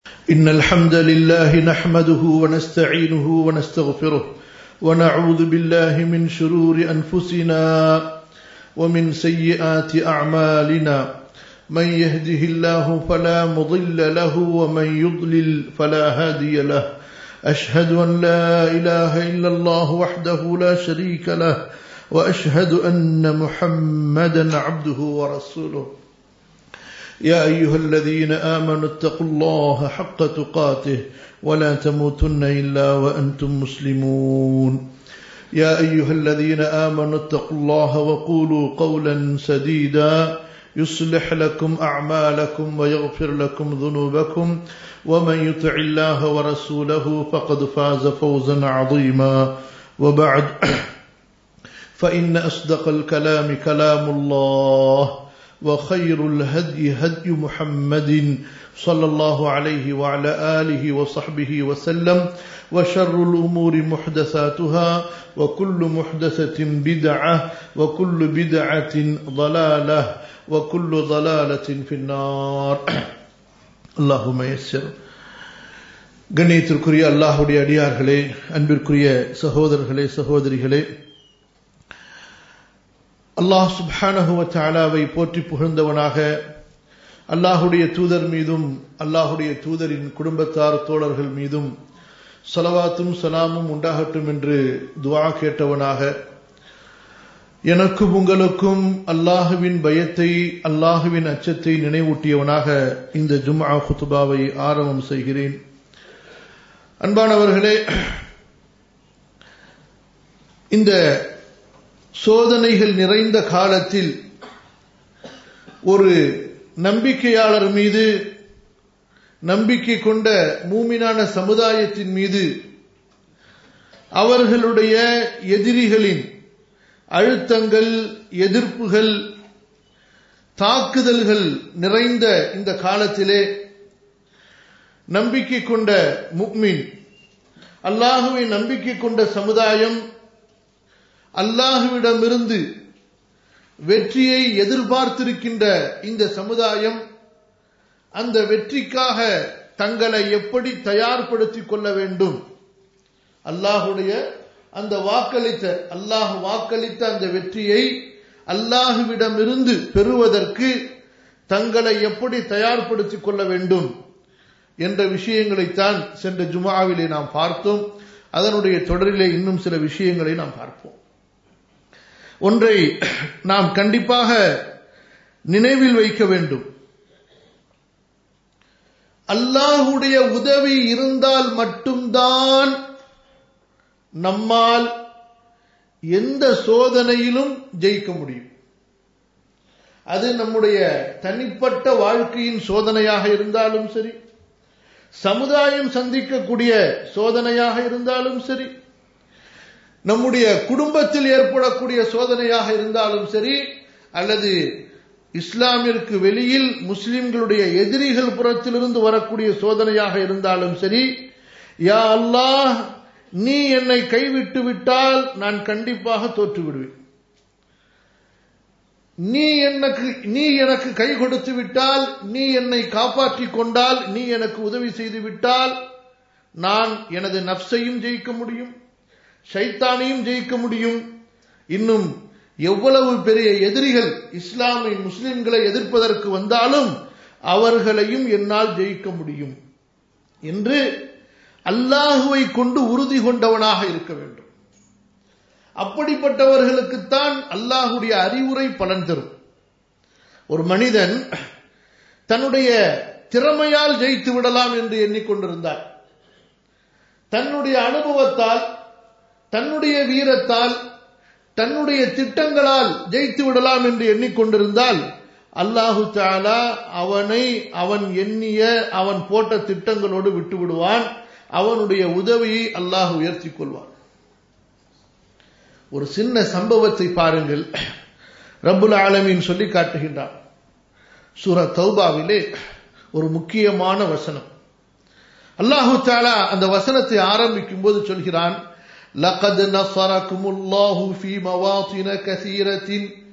إن الحمد لله نحمده ونستعينه ونستغفره ونعوذ بالله من شرور أنفسنا ومن سيئات أعمالنا من يهده الله فلا مضل له ومن يضلل فلا هادي له أشهد أن لا إله إلا الله وحده لا شريك له وأشهد أن محمدا عبده ورسوله يا أيها الذين آمنوا اتقوا الله حق تقاته ولا تموتن إلا وأنتم مسلمون يا أيها الذين آمنوا اتقوا الله وقولوا قولا سديدا يصلح لكم أعمالكم ويغفر لكم ذنوبكم ومن يطع الله ورسوله فقد فاز فوزا عظيما وبعد فإن أصدق الكلام كلام الله وخير الهدي هدي محمد صلى الله عليه وعلى آله وصحبه وسلم وشر الأمور محدثاتها وكل محدثة بدعة وكل بدعة ضلالة وكل ضلالة في النار اللهم يسر கண்ணியத்திற்குரிய அல்லாஹுடைய அடியார்களே அன்பிற்குரிய சகோதரர்களே சகோதரிகளே அல்லாஹ் சுப்ஹானஹுவ தாலாவை போற்றி புகழ்ந்தவனாக அல்லாஹுடைய தூதர் மீதும் அல்லாஹுடைய தூதரின் குடும்பத்தார் தோழர்கள் மீதும் சலவாத்தும் சலாமும் உண்டாகட்டும் என்று துவா கேட்டவனாக எனக்கும் உங்களுக்கும் அல்லாஹுவின் பயத்தை அல்லாஹுவின் அச்சத்தை நினைவூட்டியவனாக இந்த ஜும்ஆ குத்துபாவை ஆரம்பம் செய்கிறேன் அன்பானவர்களே இந்த சோதனைகள் நிறைந்த காலத்தில் ஒரு நம்பிக்கையாளர் மீது நம்பிக்கை கொண்ட மூமினான சமுதாயத்தின் மீது அவர்களுடைய எதிரிகளின் அழுத்தங்கள் எதிர்ப்புகள் தாக்குதல்கள் நிறைந்த இந்த காலத்திலே நம்பிக்கை கொண்ட முக்மின் அல்லாஹுவை நம்பிக்கை கொண்ட சமுதாயம் அல்லாஹுவிடமிருந்து வெற்றியை எதிர்பார்த்திருக்கின்ற இந்த சமுதாயம் அந்த வெற்றிக்காக தங்களை எப்படி தயார்படுத்திக் கொள்ள வேண்டும் அல்லாஹுடைய அந்த வாக்களித்த அல்லாஹ் வாக்களித்த அந்த வெற்றியை அல்லாஹுவிடமிருந்து பெறுவதற்கு தங்களை எப்படி தயார்படுத்திக் கொள்ள வேண்டும் என்ற விஷயங்களைத்தான் சென்ற ஜுமாவிலே நாம் பார்த்தோம் அதனுடைய தொடரிலே இன்னும் சில விஷயங்களை நாம் பார்ப்போம் ஒன்றை நாம் கண்டிப்பாக நினைவில் வைக்க வேண்டும் அல்லாஹுடைய உதவி இருந்தால் மட்டும்தான் நம்மால் எந்த சோதனையிலும் ஜெயிக்க முடியும் அது நம்முடைய தனிப்பட்ட வாழ்க்கையின் சோதனையாக இருந்தாலும் சரி சமுதாயம் சந்திக்கக்கூடிய சோதனையாக இருந்தாலும் சரி நம்முடைய குடும்பத்தில் ஏற்படக்கூடிய சோதனையாக இருந்தாலும் சரி அல்லது இஸ்லாமிற்கு வெளியில் முஸ்லிம்களுடைய எதிரிகள் புறத்திலிருந்து வரக்கூடிய சோதனையாக இருந்தாலும் சரி யா அல்லாஹ் நீ என்னை கைவிட்டு விட்டால் நான் கண்டிப்பாக தோற்று விடுவேன் நீ எனக்கு நீ எனக்கு கை கொடுத்து விட்டால் நீ என்னை காப்பாற்றிக் கொண்டால் நீ எனக்கு உதவி செய்து விட்டால் நான் எனது நப்சையும் ஜெயிக்க முடியும் ஷைத்தானையும் ஜெயிக்க முடியும் இன்னும் எவ்வளவு பெரிய எதிரிகள் இஸ்லாமை முஸ்லிம்களை எதிர்ப்பதற்கு வந்தாலும் அவர்களையும் என்னால் ஜெயிக்க முடியும் என்று அல்லாஹுவை கொண்டு உறுதி கொண்டவனாக இருக்க வேண்டும் அப்படிப்பட்டவர்களுக்குத்தான் அல்லாஹுடைய அறிவுரை பலன் தரும் ஒரு மனிதன் தன்னுடைய திறமையால் ஜெயித்து விடலாம் என்று எண்ணிக்கொண்டிருந்தார் தன்னுடைய அனுபவத்தால் தன்னுடைய வீரத்தால் தன்னுடைய திட்டங்களால் ஜெயித்து விடலாம் என்று எண்ணிக்கொண்டிருந்தால் அல்லாஹு தாலா அவனை அவன் எண்ணிய அவன் போட்ட திட்டங்களோடு விட்டு விடுவான் அவனுடைய உதவியை அல்லாஹ் உயர்த்திக் கொள்வான் ஒரு சின்ன சம்பவத்தை பாருங்கள் ரப்புல் ஆலமின் சொல்லி காட்டுகின்றான் சூர தௌபாவிலே ஒரு முக்கியமான வசனம் அல்லாஹு தாலா அந்த வசனத்தை ஆரம்பிக்கும் போது சொல்கிறான் لقد نصركم الله في مواطن كثيرة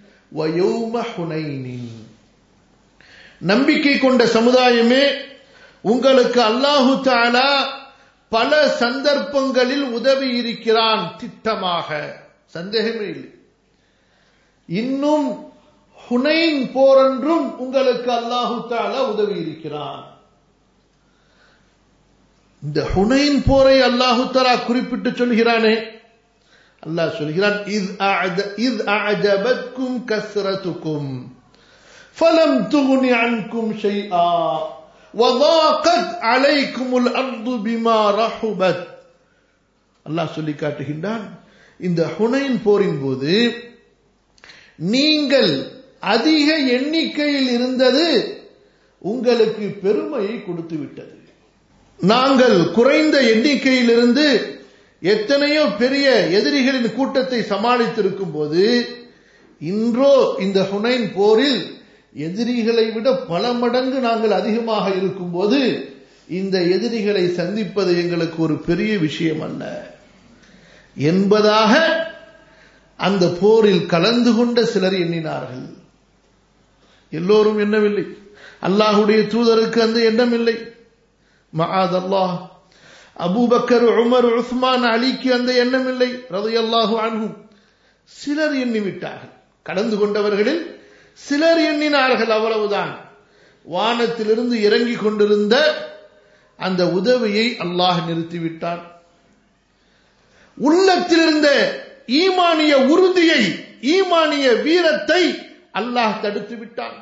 ويوم حنين நம்பிக்கை கொண்ட சமுதாயமே உங்களுக்கு அல்லாஹு தாலா பல சந்தர்ப்பங்களில் உதவி இருக்கிறான் திட்டமாக சந்தேகமே இல்லை இன்னும் ஹுனைன் போரென்றும் உங்களுக்கு அல்லாஹு தாலா உதவி இருக்கிறான் இந்த ஹுனைன் போரை அல்லாஹு தாலா குறிப்பிட்டு சொல்கிறானே அல்லாஹ் சொல்கிறான் இத் இத் அஅஜபத்கும் கஸ்ரத்துக்கும் فلم تغن عنكم شيئا وضاقت عليكم الارض بما رحبت அல்லாஹ் சொல்லி காட்டுகின்றான் இந்த ஹுனைன் போரின் போது நீங்கள் அதிக எண்ணிக்கையில் இருந்தது உங்களுக்கு பெருமையை கொடுத்து விட்டது நாங்கள் குறைந்த எண்ணிக்கையிலிருந்து எத்தனையோ பெரிய எதிரிகளின் கூட்டத்தை சமாளித்திருக்கும் போது இன்றோ இந்த ஹுனைன் போரில் எதிரிகளை விட பல மடங்கு நாங்கள் அதிகமாக இருக்கும்போது இந்த எதிரிகளை சந்திப்பது எங்களுக்கு ஒரு பெரிய விஷயம் அல்ல என்பதாக அந்த போரில் கலந்து கொண்ட சிலர் எண்ணினார்கள் எல்லோரும் எண்ணவில்லை அல்லாஹுடைய தூதருக்கு அந்த எண்ணம் இல்லை மகாத் அல்லாஹ் அபூபக்கர் உமர் உஸ்மான் அலிக்கு அந்த எண்ணம் இல்லை ரதை அல்லாஹு அன்ஹும் சிலர் எண்ணிவிட்டார்கள் கடந்து கொண்டவர்களில் சிலர் எண்ணினார்கள் அவ்வளவுதான் வானத்திலிருந்து இறங்கி கொண்டிருந்த அந்த உதவியை அல்லாஹ் நிறுத்திவிட்டான் உள்ளத்தில் இருந்த ஈமானிய உறுதியை ஈமானிய வீரத்தை அல்லாஹ் தடுத்து விட்டான்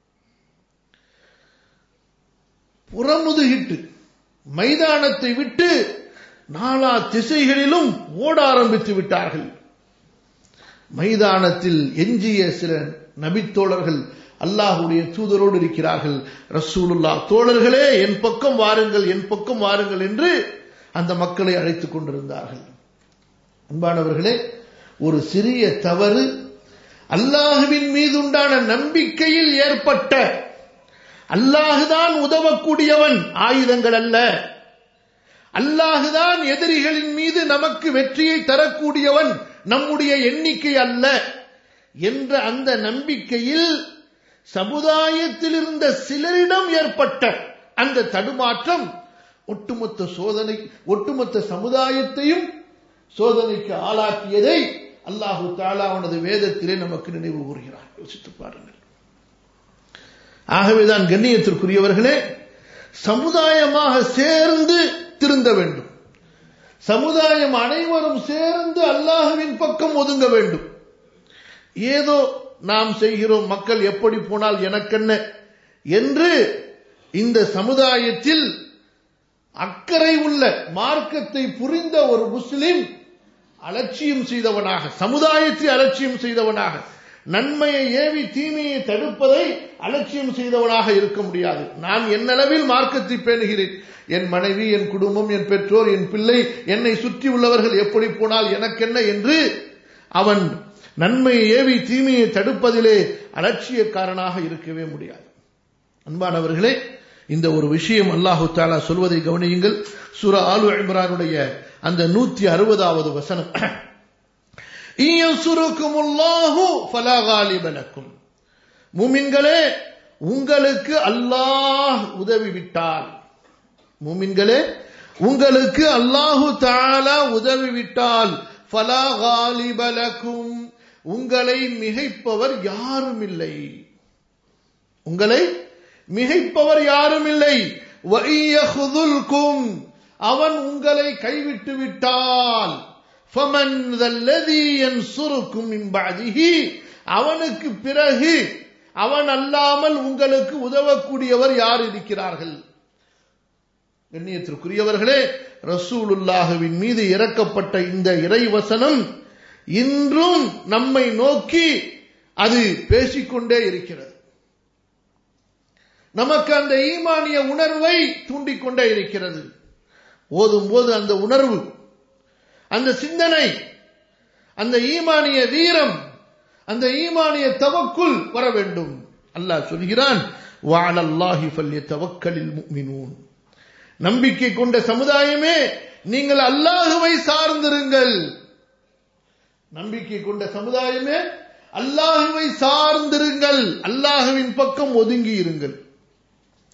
புறமுதுகிட்டு மைதானத்தை விட்டு நாலா திசைகளிலும் ஓட ஆரம்பித்து விட்டார்கள் மைதானத்தில் எஞ்சிய சில நபித்தோழர்கள் அல்லாஹுடைய தூதரோடு இருக்கிறார்கள் ரசூலுல்லா தோழர்களே என் பக்கம் வாருங்கள் என் பக்கம் வாருங்கள் என்று அந்த மக்களை அழைத்துக் கொண்டிருந்தார்கள் அன்பானவர்களே ஒரு சிறிய தவறு அல்லாஹுவின் மீது உண்டான நம்பிக்கையில் ஏற்பட்ட அல்லாஹுதான் உதவக்கூடியவன் ஆயுதங்கள் அல்ல அல்லாஹுதான் எதிரிகளின் மீது நமக்கு வெற்றியை தரக்கூடியவன் நம்முடைய எண்ணிக்கை அல்ல என்ற அந்த நம்பிக்கையில் சமுதாயத்தில் இருந்த சிலரிடம் ஏற்பட்ட அந்த தடுமாற்றம் ஒட்டுமொத்த சோதனை ஒட்டுமொத்த சமுதாயத்தையும் சோதனைக்கு ஆளாக்கியதை அல்லாஹு தாலா அவனது வேதத்திலே நமக்கு நினைவு கூறுகிறார் யோசித்து பாருங்கள் ஆகவேதான் கண்ணியத்திற்குரியவர்களே சமுதாயமாக சேர்ந்து திருந்த வேண்டும் சமுதாயம் அனைவரும் சேர்ந்து அல்லாஹுவின் பக்கம் ஒதுங்க வேண்டும் ஏதோ நாம் செய்கிறோம் மக்கள் எப்படி போனால் எனக்கென்ன என்று இந்த சமுதாயத்தில் அக்கறை உள்ள மார்க்கத்தை புரிந்த ஒரு முஸ்லிம் அலட்சியம் செய்தவனாக சமுதாயத்தை அலட்சியம் செய்தவனாக நன்மையை ஏவி தீமையை தடுப்பதை அலட்சியம் செய்தவனாக இருக்க முடியாது நான் என்னளவில் மார்க்கத்தை பேணுகிறேன் என் மனைவி என் குடும்பம் என் பெற்றோர் என் பிள்ளை என்னை சுற்றி உள்ளவர்கள் எப்படி போனால் எனக்கென்ன என்று அவன் நன்மையை ஏவி தீமையை தடுப்பதிலே அலட்சியக்காரனாக இருக்கவே முடியாது அன்பானவர்களே இந்த ஒரு விஷயம் அல்லாஹு தாலா சொல்வதை கவனியுங்கள் சுர ஆலு இம்ரானுடைய அந்த நூத்தி அறுபதாவது வசனம் மூமின்களே உங்களுக்கு அல்லாஹ் உதவி விட்டால் மூமின்களே உங்களுக்கு அல்லாஹு தாலா உதவி விட்டால் ஃபலா காலிபலக்கும் உங்களை மிகைப்பவர் யாரும் இல்லை உங்களை மிகைப்பவர் யாரும் இல்லை அவன் உங்களை கைவிட்டு விட்டால் அவனுக்கு பிறகு அவன் அல்லாமல் உங்களுக்கு உதவக்கூடியவர் யார் இருக்கிறார்கள் கண்ணியத்திற்குரியவர்களே ரசூலுல்லாஹுவின் மீது இறக்கப்பட்ட இந்த இறைவசனம் இன்றும் நம்மை நோக்கி அது பேசிக்கொண்டே இருக்கிறது நமக்கு அந்த ஈமானிய உணர்வை தூண்டிக்கொண்டே இருக்கிறது ஓதும் போது அந்த உணர்வு அந்த சிந்தனை அந்த ஈமானிய வீரம் அந்த ஈமானிய தவக்குள் வர வேண்டும் அல்லாஹ் சொல்கிறான் வாழல்லாஹி ஃபல்ய தவக்கலில் முக்மினூன் நம்பிக்கை கொண்ட சமுதாயமே நீங்கள் அல்லாஹுவை சார்ந்திருங்கள் நம்பிக்கை கொண்ட சமுதாயமே அல்லாஹுவை சார்ந்திருங்கள் அல்லாஹுவின் பக்கம் ஒதுங்கி இருங்கள்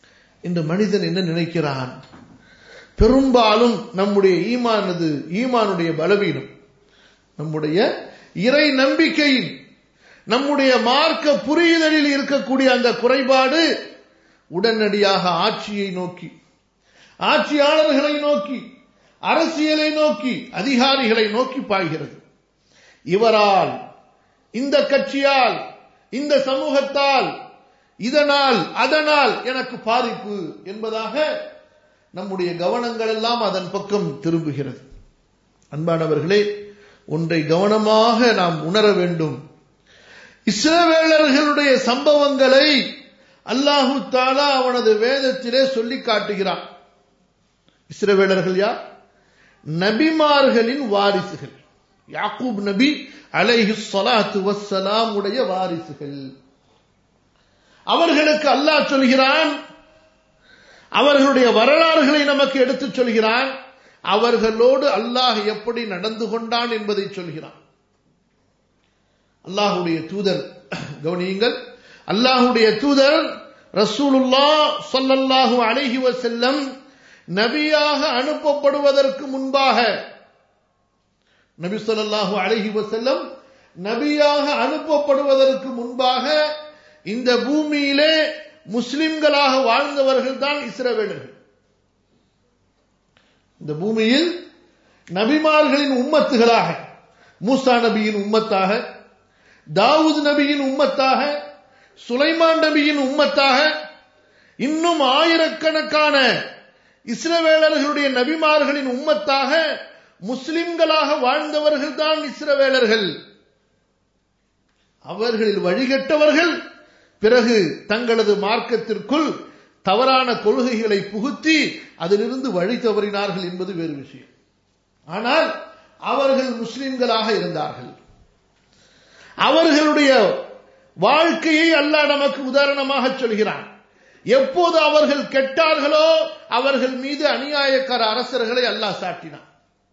இந்த மனிதன் என்ன நினைக்கிறான் பெரும்பாலும் நம்முடைய ஈமானது ஈமானுடைய பலவீனம் நம்முடைய இறை நம்பிக்கையில் நம்முடைய மார்க்க புரிதலில் இருக்கக்கூடிய அந்த குறைபாடு உடனடியாக ஆட்சியை நோக்கி ஆட்சியாளர்களை நோக்கி அரசியலை நோக்கி அதிகாரிகளை நோக்கி பாய்கிறது இவரால் இந்த கட்சியால் இந்த சமூகத்தால் இதனால் அதனால் எனக்கு பாதிப்பு என்பதாக நம்முடைய கவனங்கள் எல்லாம் அதன் பக்கம் திரும்புகிறது அன்பானவர்களே ஒன்றை கவனமாக நாம் உணர வேண்டும் இஸ்ரவேலர்களுடைய சம்பவங்களை அல்லாஹு தாலா அவனது வேதத்திலே சொல்லி காட்டுகிறான் இஸ்ரவேலர்கள் யார் நபிமார்களின் வாரிசுகள் யாக்கூப் நபி அலைஹி ஸலாத்து வஸ்ஸலாம் உடைய வாரிசுகள் அவர்களுக்கு அல்லாஹ் சொல்கிறான் அவர்களுடைய வரலாறுகளை நமக்கு எடுத்துச் சொல்கிறான் அவர்களோடு அல்லாஹ் எப்படி நடந்து கொண்டான் என்பதை சொல்கிறான் அல்லாஹுடைய தூதர் கவனியுங்கள் அல்லாஹுடைய தூதர் ரசூலுல்லா சொல்லல்லாஹு அலைஹி வஸல்லம் நபியாக அனுப்பப்படுவதற்கு முன்பாக நபி ஸல்லல்லாஹு அலைஹி வஸல்லம் நபியாக அனுப்பப்படுவதற்கு முன்பாக இந்த பூமியிலே முஸ்லிம்களாக வாழ்ந்தவர்கள் தான் இஸ்ரவேலர்கள் இந்த பூமியில் நபிமார்களின் உம்மத்துகளாக மூசா நபியின் உம்மத்தாக தாவூத் நபியின் உம்மத்தாக சுலைமான் நபியின் உம்மத்தாக இன்னும் ஆயிரக்கணக்கான இஸ்ரவேலர்களுடைய நபிமார்களின் உம்மத்தாக முஸ்லிம்களாக வாழ்ந்தவர்கள் தான் இஸ்ரவேலர்கள் அவர்களில் வழிகட்டவர்கள் பிறகு தங்களது மார்க்கத்திற்குள் தவறான கொள்கைகளை புகுத்தி அதிலிருந்து வழி தவறினார்கள் என்பது வேறு விஷயம் ஆனால் அவர்கள் முஸ்லிம்களாக இருந்தார்கள் அவர்களுடைய வாழ்க்கையை அல்லாஹ் நமக்கு உதாரணமாக சொல்கிறான் எப்போது அவர்கள் கெட்டார்களோ அவர்கள் மீது அநியாயக்கார அரசர்களை அல்லாஹ் சாட்டினான்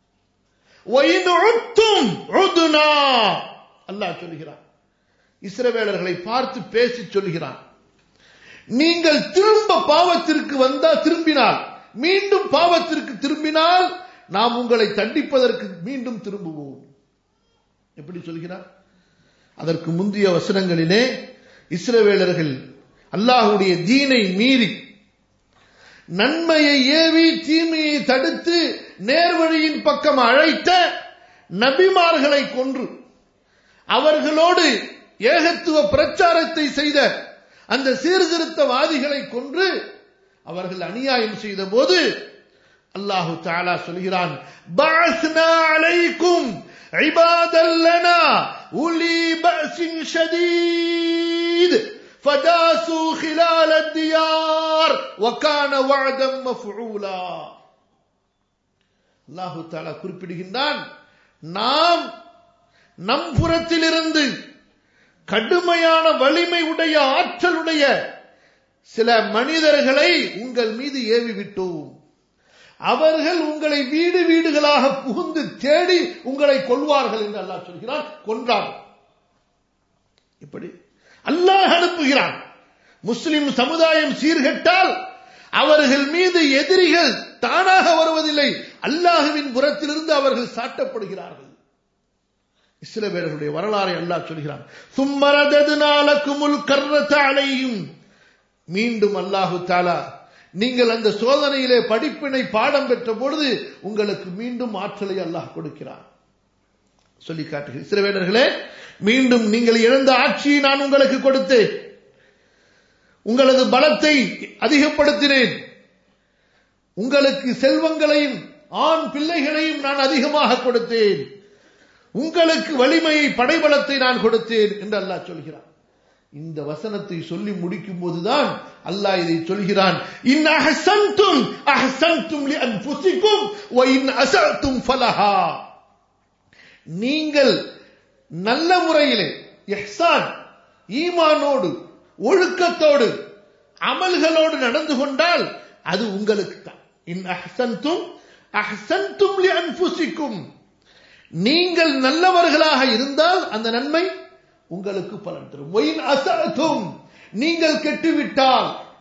அல்லாஹ் சொல்கிறான் இஸ்ரவேலர்களை பார்த்து பேசி சொல்கிறான் நீங்கள் திரும்ப பாவத்திற்கு வந்தா திரும்பினால் மீண்டும் பாவத்திற்கு திரும்பினால் நாம் உங்களை தண்டிப்பதற்கு மீண்டும் திரும்புவோம் எப்படி சொல்கிறார் அதற்கு முந்தைய வசனங்களிலே இஸ்ரவேலர்கள் அல்லாஹுடைய தீனை மீறி நன்மையை ஏவி தீமையை தடுத்து நேர்வழியின் பக்கம் அழைத்த நபிமார்களை கொன்று அவர்களோடு ஏகத்துவ பிரச்சாரத்தை செய்த அந்த சீர்திருத்தவாதிகளை கொன்று அவர்கள் அநியாயம் செய்த போது அல்லாஹு தாலா சொல்கிறான் அலைக்கும் عبادا لنا أولي بأس شديد فداسوا خلال الديار وكان وعدا مفعولا அல்லாஹு தாலா குறிப்பிடுகின்றான் நாம் நம் புறத்திலிருந்து கடுமையான வலிமை உடைய ஆற்றலுடைய சில மனிதர்களை உங்கள் மீது ஏவி விட்டோம் அவர்கள் உங்களை வீடு வீடுகளாக புகுந்து தேடி உங்களை கொள்வார்கள் என்று அல்லாஹ் சொல்கிறான் கொன்றார் இப்படி அல்லாஹ் அனுப்புகிறான் முஸ்லிம் சமுதாயம் சீர்கெட்டால் அவர்கள் மீது எதிரிகள் தானாக வருவதில்லை அல்லாஹுவின் புறத்திலிருந்து அவர்கள் சாட்டப்படுகிறார்கள் இஸ்ரவேலர்களுடைய வரலாறை அல்லாஹ் சொல்கிறான் சும்மரதனாலக்குமுல் கர்ரத அலையும் மீண்டும் அல்லாஹு தாலா நீங்கள் அந்த சோதனையிலே படிப்பினை பாடம் பெற்ற பொழுது உங்களுக்கு மீண்டும் ஆற்றலை அல்லாஹ் கொடுக்கிறார் சொல்லி காட்டுகிறேன் இஸ்ரவேலர்களே மீண்டும் நீங்கள் இழந்த ஆட்சியை நான் உங்களுக்கு கொடுத்தேன் உங்களது பலத்தை அதிகப்படுத்தினேன் உங்களுக்கு செல்வங்களையும் ஆண் பிள்ளைகளையும் நான் அதிகமாக கொடுத்தேன் உங்களுக்கு வலிமையை படைபலத்தை நான் கொடுத்தேன் என்று அல்லாஹ் சொல்கிறான் இந்த வசனத்தை சொல்லி முடிக்கும் போதுதான் அல்லாஹ் இதை சொல்கிறான் இன் அஹசன்தும் அஹசன்தும் லி அன்ஃபுசிக்கும் வ இன் அஸஅதும் ஃபலஹா நீங்கள் நல்ல முறையிலே இஹ்சான் ஈமானோடு ஒழுக்கத்தோடு அமல்களோடு நடந்து கொண்டால் அது உங்களுக்கு தான் இன் அஹசன்தும் அஹசன்தும் லி அன்ஃபுசிக்கும் நீங்கள் நல்லவர்களாக இருந்தால் அந்த நன்மை உங்களுக்கு பலன் தரும் ஒயின் அசத்தும் நீங்கள் கெட்டுவிட்டால்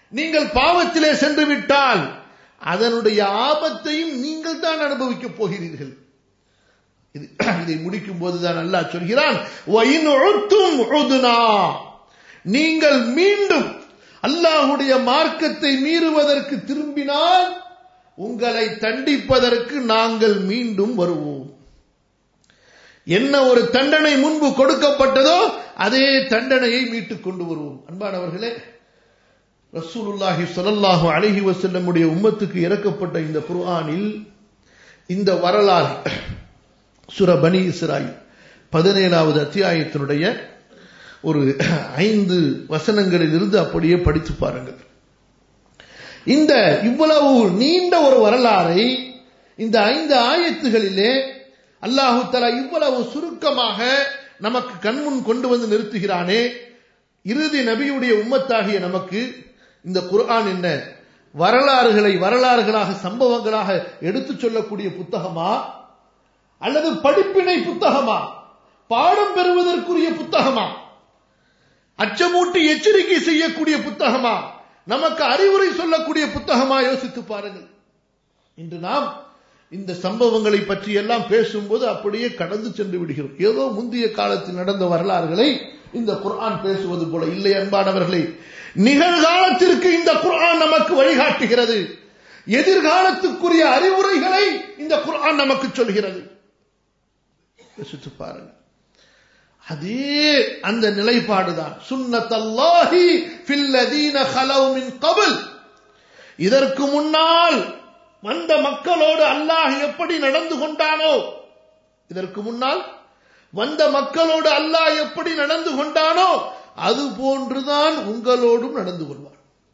நீங்கள் பாவத்திலே சென்று விட்டால் அதனுடைய ஆபத்தையும் நீங்கள் தான் அனுபவிக்கப் போகிறீர்கள் இது இதை முடிக்கும் போதுதான் அல்லாஹ் சொல்கிறான் "வஇன் உத்தும் உதுனா." நீங்கள் மீண்டும் அல்லாஹுடைய மார்க்கத்தை மீறுவதற்கு திரும்பினால் உங்களை தண்டிப்பதற்கு நாங்கள் மீண்டும் வருவோம் என்ன ஒரு தண்டனை முன்பு கொடுக்கப்பட்டதோ அதே தண்டனையை மீட்டுக் கொண்டு வருவோம் அன்பானவர்களே ரசூலுல்லாஹி ஸல்லல்லாஹு அலைஹி வஸல்லமுடைய உம்மத்துக்கு இறக்கப்பட்ட இந்த குர்ஆனில் இந்த வரலாறு சுர பனி இஸ்ராயில் பதினேழாவது அத்தியாயத்தினுடைய ஒரு ஐந்து வசனங்களில் இருந்து அப்படியே படித்து பாருங்கள் இந்த இவ்வளவு நீண்ட ஒரு வரலாறை இந்த ஐந்து ஆயத்துகளிலே அல்லாஹு தலா இவ்வளவு சுருக்கமாக நமக்கு கண்முன் கொண்டு வந்து நிறுத்துகிறானே இறுதி நபியுடைய உம்மத்தாகிய நமக்கு இந்த குர்ஆன் என்ன வரலாறுகளை வரலாறுகளாக சம்பவங்களாக எடுத்துச் சொல்லக்கூடிய புத்தகமா அல்லது படிப்பினை புத்தகமா பாடம் பெறுவதற்குரிய புத்தகமா அச்சமூட்டி எச்சரிக்கை செய்யக்கூடிய புத்தகமா நமக்கு அறிவுரை சொல்லக்கூடிய புத்தகமா யோசித்து பாருங்கள் இன்று நாம் இந்த சம்பவங்களை பற்றி எல்லாம் பேசும்போது அப்படியே கடந்து சென்று விடுகிறோம் ஏதோ முந்தைய காலத்தில் நடந்த வரலாறுகளை இந்த குர்ஆன் பேசுவது போல இல்லை அன்பானவர்களே நிகழ்காலத்திற்கு இந்த குர்ஆன் நமக்கு வழிகாட்டுகிறது எதிர்காலத்துக்குரிய அறிவுரைகளை இந்த குர்ஆன் நமக்கு சொல்கிறது யோசித்து பாருங்கள் அதே அந்த நிலைப்பாடுதான் சுன்னத்தல்லாஹி ஃபில்லதீன ஹலவ் மின் கபல் இதற்கு முன்னால் வந்த மக்களோடு அல்லாஹ் எப்படி நடந்து கொண்டானோ இதற்கு முன்னால் வந்த மக்களோடு அல்லாஹ் எப்படி நடந்து கொண்டானோ அது போன்றுதான் உங்களோடும் நடந்து கொள்வார்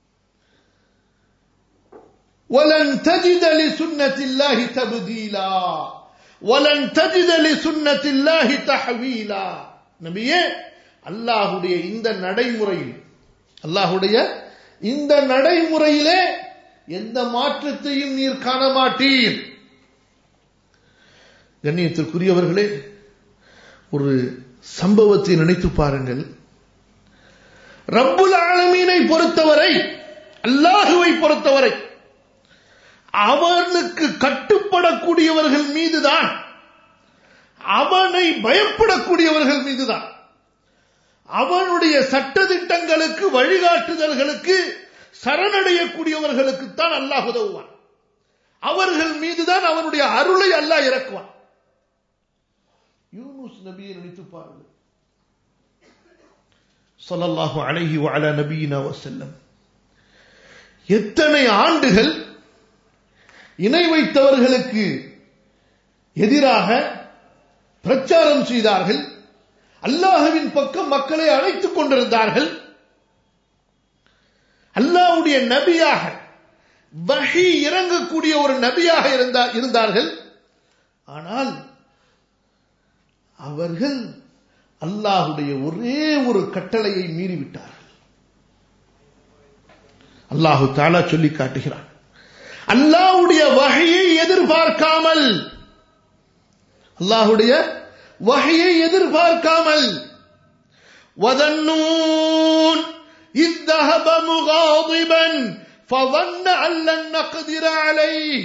وَلَن تَجِدَ لِسُنَّةِ اللَّهِ تَبْدِيلًا وَلَن تَجِدَ لِسُنَّةِ اللَّهِ تَحْوِيلًا நபியே அல்லாஹுடைய இந்த நடைமுறையில் அல்லாஹுடைய இந்த நடைமுறையிலே எந்த மாற்றத்தையும் நீர் காண மாட்டீர் கண்ணியத்திற்குரியவர்களே ஒரு சம்பவத்தை நினைத்து பாருங்கள் ரப்புல் ஆலமீனை பொறுத்தவரை அல்லாஹுவை பொறுத்தவரை அவனுக்கு கட்டுப்படக்கூடியவர்கள் மீதுதான் அவனை பயப்படக்கூடியவர்கள் மீதுதான் அவனுடைய சட்டதிட்டங்களுக்கு வழிகாட்டுதல்களுக்கு சரணடையக்கூடியவர்களுக்குத்தான் அல்லாஹ் உதவுவான் அவர்கள் மீதுதான் அவனுடைய அருளை அல்லாஹ் இறக்குவான் யூனுஸ் நபியை நினைத்து பாருங்கள் சொல்லல்லாஹு அழகி வாழ நபியினா வசல்லம் எத்தனை ஆண்டுகள் இணை வைத்தவர்களுக்கு எதிராக பிரச்சாரம் செய்தார்கள் அல்லாஹுவின் பக்கம் மக்களை அழைத்துக் கொண்டிருந்தார்கள் அல்லாஹ்வுடைய நபியாக வஹி இறங்கக்கூடிய ஒரு நபியாக இருந்தா- இருந்தார்கள் ஆனால் அவர்கள் அல்லாஹுடைய ஒரே ஒரு கட்டளையை மீறிவிட்டார்கள் அல்லாஹு தாலா சொல்லி காட்டுகிறான் அல்லாஹ்வுடைய வகையை எதிர்பார்க்காமல் அல்லாஹுடைய வகையை எதிர்பார்க்காமல் وذنون إذ ذهب مغاضبا فظن أن لن نقدر عليه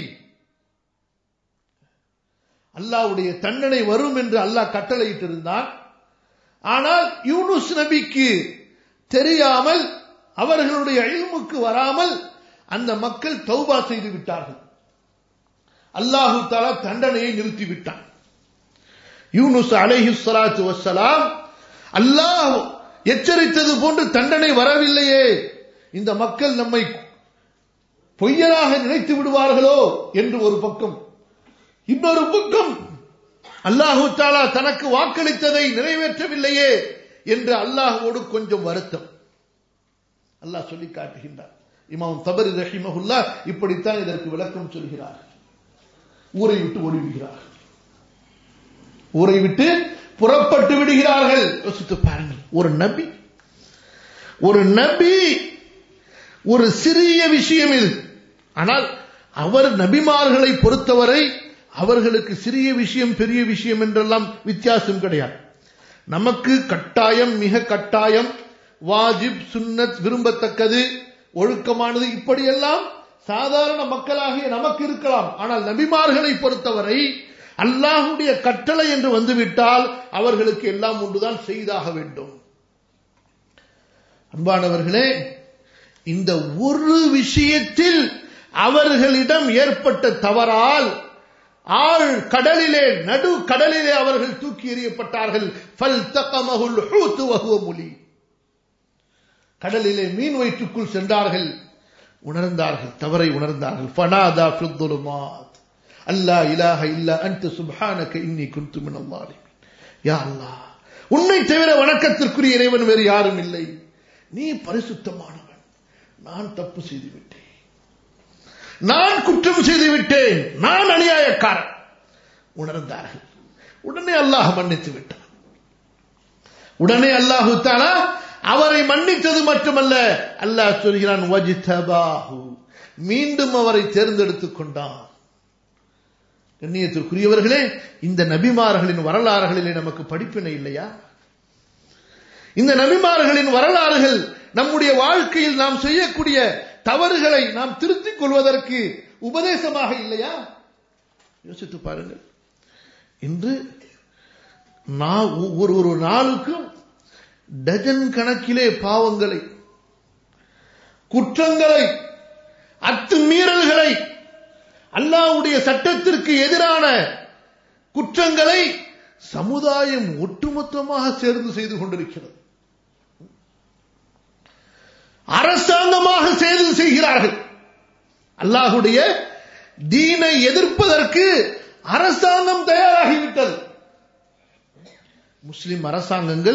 அல்லாஹ்வுடைய தண்டனை வரும் என்று அல்லாஹ் கட்டளையிட்டிருந்தான் ஆனால் யூனுஸ் நபிக்கு தெரியாமல் அவர்களுடைய இல்முக்கு வராமல் அந்த மக்கள் தௌபா செய்து விட்டார்கள் அல்லாஹு தாலா தண்டனையை நிறுத்திவிட்டான் யூனுஸ் அலைஹி ஸலாத்து வஸ்ஸலாம் அல்லாஹ் எச்சரித்தது போன்று தண்டனை வரவில்லையே இந்த மக்கள் நம்மை பொய்யராக நினைத்து விடுவார்களோ என்று ஒரு பக்கம் இன்னொரு பக்கம் அல்லாஹு தாலா தனக்கு வாக்களித்ததை நிறைவேற்றவில்லையே என்று அல்லாஹ்வோடு கொஞ்சம் வருத்தம் அல்லாஹ் சொல்லி காட்டுகின்றார் இமாம் தபரி ரஹிமஹுல்லா இப்படித்தான் இதற்கு விளக்கம் சொல்கிறார் ஊரை விட்டு ஓடிவிடுகிறார் ஊரை விட்டு புறப்பட்டு விடுகிறார்கள் யோசித்து பாருங்கள் ஒரு நபி ஒரு நபி ஒரு சிறிய விஷயம் இது ஆனால் அவர் நபிமார்களை பொறுத்தவரை அவர்களுக்கு சிறிய விஷயம் பெரிய விஷயம் என்றெல்லாம் வித்தியாசம் கிடையாது நமக்கு கட்டாயம் மிக கட்டாயம் வாஜிப் சுன்னத் விரும்பத்தக்கது ஒழுக்கமானது இப்படியெல்லாம் சாதாரண மக்களாகிய நமக்கு இருக்கலாம் ஆனால் நபிமார்களை பொறுத்தவரை அல்லாஹுடைய கட்டளை என்று வந்துவிட்டால் அவர்களுக்கு எல்லாம் ஒன்றுதான் செய்தாக வேண்டும் அன்பானவர்களே இந்த ஒரு விஷயத்தில் அவர்களிடம் ஏற்பட்ட தவறால் ஆள் கடலிலே நடு கடலிலே அவர்கள் தூக்கி எறியப்பட்டார்கள் ஃபல் தகமஹுல் ஹூத் வஹுவ முலி கடலிலே மீன் வயிற்றுக்குள் சென்றார்கள் உணர்ந்தார்கள் தவறை உணர்ந்தார்கள் ஃபனாதா ஃபித்துலுமாத் அல்லா இலாஹ இல்லா அன்த சுப்ஹானக இன்னி குன்து மினல் ஸாலிமீன் யா அல்லாஹ் உன்னை தவிர வணக்கத்திற்குரிய இறைவன் வேறு யாரும் இல்லை நீ பரிசுத்தமானவன் நான் தப்பு செய்து விட்டேன் நான் குற்றம் செய்து விட்டேன் நான் அநியாயக்காரன் உணர்ந்தார்கள் உடனே அல்லாஹ் மன்னித்து விட்டான் உடனே அல்லாஹு தாலா அவரை மன்னித்தது மட்டுமல்ல அல்லாஹ் சொல்கிறான் வஜிதபாஹு மீண்டும் அவரை தேர்ந்தெடுத்துக் கொண்டான் கண்ணியத்திற்குரியவர்களே இந்த நபிமார்களின் வரலாறுகளிலே நமக்கு படிப்பினை இல்லையா இந்த நபிமார்களின் வரலாறுகள் நம்முடைய வாழ்க்கையில் நாம் செய்யக்கூடிய தவறுகளை நாம் திருத்திக் கொள்வதற்கு உபதேசமாக இல்லையா யோசித்து பாருங்கள் இன்று நான் ஒரு ஒரு நாளுக்கும் டஜன் கணக்கிலே பாவங்களை குற்றங்களை அத்துமீறல்களை அல்லாவுடைய சட்டத்திற்கு எதிரான குற்றங்களை சமுதாயம் ஒட்டுமொத்தமாக சேர்ந்து செய்து கொண்டிருக்கிறது அரசாங்கமாக செய்து செய்கிறார்கள் அல்லாஹுடைய தீனை எதிர்ப்பதற்கு அரசாங்கம் தயாராகிவிட்டது முஸ்லிம் அரசாங்கங்கள்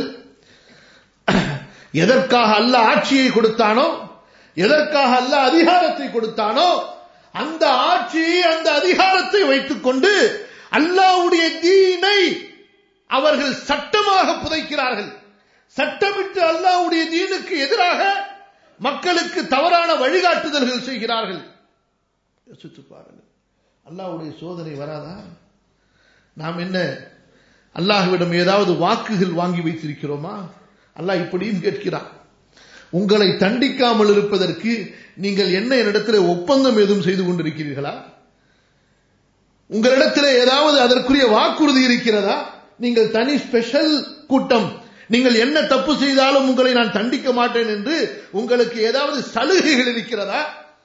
எதற்காக அல்ல ஆட்சியை கொடுத்தானோ எதற்காக அல்ல அதிகாரத்தை கொடுத்தானோ அந்த ஆட்சியை அந்த அதிகாரத்தை வைத்துக் கொண்டு அல்லாவுடைய தீனை அவர்கள் சட்டமாக புதைக்கிறார்கள் சட்டமிட்டு அல்லாவுடைய தீனுக்கு எதிராக மக்களுக்கு தவறான வழிகாட்டுதல்கள் செய்கிறார்கள் யோசித்து பாருங்கள் அல்லாவுடைய சோதனை வராதா நாம் என்ன அல்லாஹுவிடம் ஏதாவது வாக்குகள் வாங்கி வைத்திருக்கிறோமா அல்லாஹ் இப்படியும் கேட்கிறான் உங்களை தண்டிக்காமல் இருப்பதற்கு நீங்கள் என்ன என்னிடத்தில் ஒப்பந்தம் எதுவும் செய்து கொண்டிருக்கிறீர்களா உங்களிடத்தில் ஏதாவது அதற்குரிய வாக்குறுதி இருக்கிறதா நீங்கள் தனி ஸ்பெஷல் கூட்டம் நீங்கள் என்ன தப்பு செய்தாலும் உங்களை நான் தண்டிக்க மாட்டேன் என்று உங்களுக்கு ஏதாவது சலுகைகள் இருக்கிறதா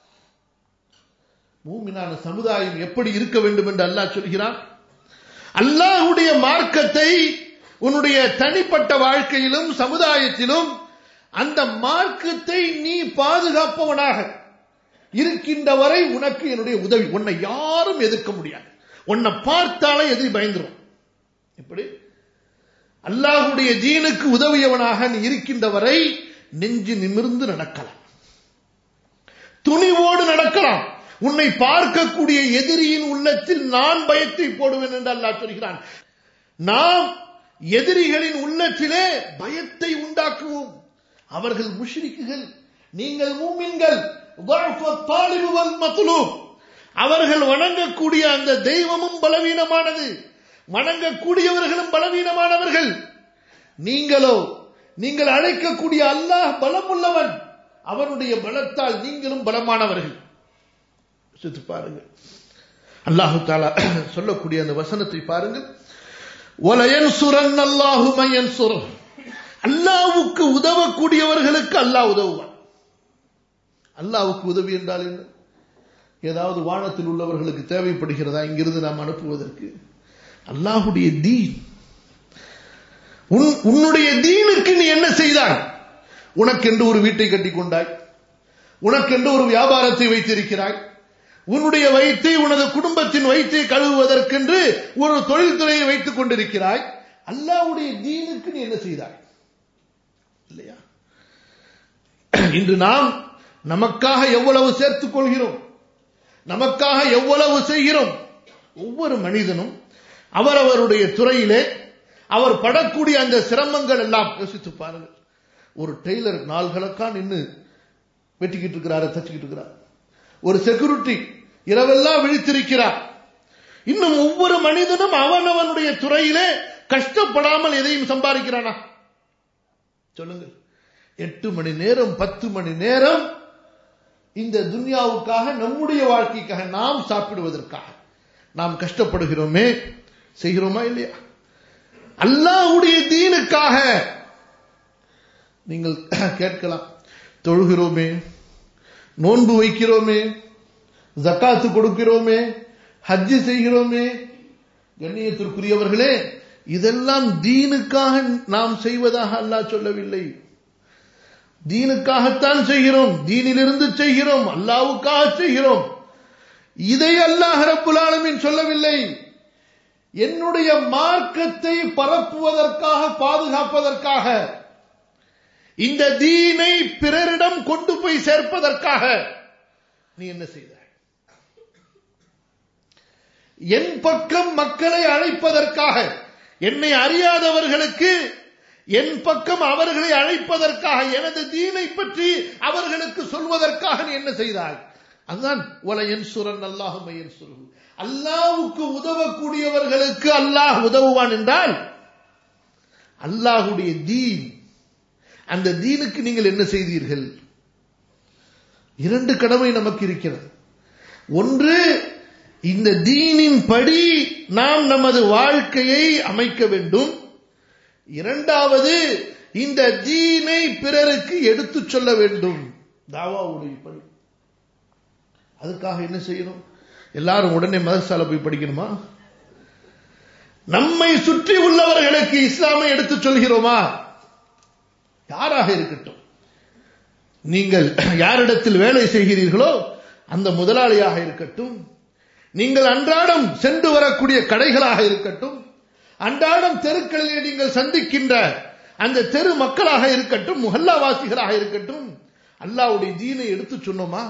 மூமினான சமுதாயம் எப்படி இருக்க வேண்டும் என்று அல்லாஹ் சொல்கிறான் அல்லாஹுடைய மார்க்கத்தை உன்னுடைய தனிப்பட்ட வாழ்க்கையிலும் சமுதாயத்திலும் அந்த மார்க்கத்தை நீ பாதுகாப்பவனாக இருக்கின்ற வரை உனக்கு என்னுடைய உதவி உன்னை யாரும் எதிர்க்க முடியாது உன்னை பார்த்தாலே எதிரி பயந்துரும் இப்படி அல்லாஹுடைய தீனுக்கு உதவியவனாக நீ இருக்கின்ற வரை நெஞ்சு நிமிர்ந்து நடக்கலாம் துணிவோடு நடக்கலாம் உன்னை பார்க்கக்கூடிய எதிரியின் உள்ளத்தில் நான் பயத்தை போடுவேன் என்று அல்லாஹ் சொல்கிறான் நாம் எதிரிகளின் உள்ளத்திலே பயத்தை உண்டாக்குவோம் அவர்கள் முஷ்ரிக்குகள் நீங்கள் மூமின்கள் அவர்கள் வணங்கக்கூடிய அந்த தெய்வமும் பலவீனமானது வணங்கக்கூடியவர்களும் பலவீனமானவர்கள் நீங்களோ நீங்கள் அழைக்கக்கூடிய அல்லாஹ் பலமுள்ளவன் அவனுடைய பலத்தால் நீங்களும் பலமானவர்கள் சித்து பாருங்கள் அல்லாஹு தாலா சொல்லக்கூடிய அந்த வசனத்தை பாருங்கள் ஒலையன் சுரன் அல்லாஹு மையன் சுரன் அல்லாவுக்கு உதவக்கூடியவர்களுக்கு அல்லாஹ் உதவுவான் அல்லாவுக்கு உதவி என்றால் என்ன ஏதாவது வானத்தில் உள்ளவர்களுக்கு தேவைப்படுகிறதா இங்கிருந்து நாம் அனுப்புவதற்கு அல்லாஹுடைய தீன் உன்னுடைய தீனுக்கு நீ என்ன செய்தாய் உனக்கென்று ஒரு வீட்டை கட்டி கொண்டாய் உனக்கென்று ஒரு வியாபாரத்தை வைத்திருக்கிறாய் உன்னுடைய வயிற்றை உனது குடும்பத்தின் வயிற்றை கழுவுவதற்கென்று ஒரு தொழில்துறையை வைத்துக் கொண்டிருக்கிறாய் அல்லாவுடைய தீனுக்கு நீ என்ன செய்தாய் இல்லையா இன்று நாம் நமக்காக எவ்வளவு சேர்த்துக் கொள்கிறோம் நமக்காக எவ்வளவு செய்கிறோம் ஒவ்வொரு மனிதனும் அவரவருடைய துறையிலே அவர் படக்கூடிய அந்த சிரமங்கள் எல்லாம் யோசித்து பாருங்கள் ஒரு டெய்லர் நாள்களுக்கா நின்று வெட்டிக்கிட்டு இருக்கிறாரு தச்சுக்கிட்டு இருக்கிறார் ஒரு செக்யூரிட்டி இரவெல்லாம் விழித்திருக்கிறார் இன்னும் ஒவ்வொரு மனிதனும் அவனவனுடைய துறையிலே கஷ்டப்படாமல் எதையும் சம்பாதிக்கிறானா சொல்லுங்கள் எட்டு மணி நேரம் பத்து மணி நேரம் இந்த துன்யாவுக்காக நம்முடைய வாழ்க்கைக்காக நாம் சாப்பிடுவதற்காக நாம் கஷ்டப்படுகிறோமே செய்கிறோமா இல்லையா அல்லாஹ்வுடைய தீனுக்காக நீங்கள் கேட்கலாம் தொழுகிறோமே நோன்பு வைக்கிறோமே ஜக்காத்து கொடுக்கிறோமே ஹஜ்ஜு செய்கிறோமே கண்ணியத்திற்குரியவர்களே இதெல்லாம் தீனுக்காக நாம் செய்வதாக அல்லாஹ் சொல்லவில்லை தீனுக்காகத்தான் செய்கிறோம் தீனிலிருந்து செய்கிறோம் அல்லாவுக்காக செய்கிறோம் இதை அல்லாஹ் ரப்புல் ஆலமீன் சொல்லவில்லை என்னுடைய மார்க்கத்தை பரப்புவதற்காக பாதுகாப்பதற்காக இந்த தீனை பிறரிடம் கொண்டு போய் சேர்ப்பதற்காக நீ என்ன செய்தாய் என் பக்கம் மக்களை அழைப்பதற்காக என்னை அறியாதவர்களுக்கு என் பக்கம் அவர்களை அழைப்பதற்காக எனது தீனை பற்றி அவர்களுக்கு சொல்வதற்காக நீ என்ன செய்தாய் அதுதான் ஒல என் சுரன் அல்லாஹும் என் சுரு அல்லாஹுக்கு உதவக்கூடியவர்களுக்கு அல்லாஹ் உதவுவான் என்றால் அல்லாஹுடைய தீன் அந்த தீனுக்கு நீங்கள் என்ன செய்தீர்கள் இரண்டு கடமை நமக்கு இருக்கிறது ஒன்று இந்த தீனின் படி நாம் நமது வாழ்க்கையை அமைக்க வேண்டும் இரண்டாவது இந்த தீனை பிறருக்கு எடுத்துச் சொல்ல வேண்டும் தாவாவுடைய படி அதுக்காக என்ன செய்யணும் எல்லாரும் உடனே மதரசால போய் படிக்கணுமா நம்மை சுற்றி உள்ளவர்களுக்கு இஸ்லாமை எடுத்துச் சொல்கிறோமா யாராக இருக்கட்டும் நீங்கள் யாரிடத்தில் வேலை செய்கிறீர்களோ அந்த முதலாளியாக இருக்கட்டும் நீங்கள் அன்றாடம் சென்று வரக்கூடிய கடைகளாக இருக்கட்டும் அன்றாடம் தெருக்களிலே நீங்கள் சந்திக்கின்ற அந்த தெரு மக்களாக இருக்கட்டும் முகல்லாவாசிகளாக இருக்கட்டும் அல்லாவுடைய தீனை எடுத்து சொன்னோமா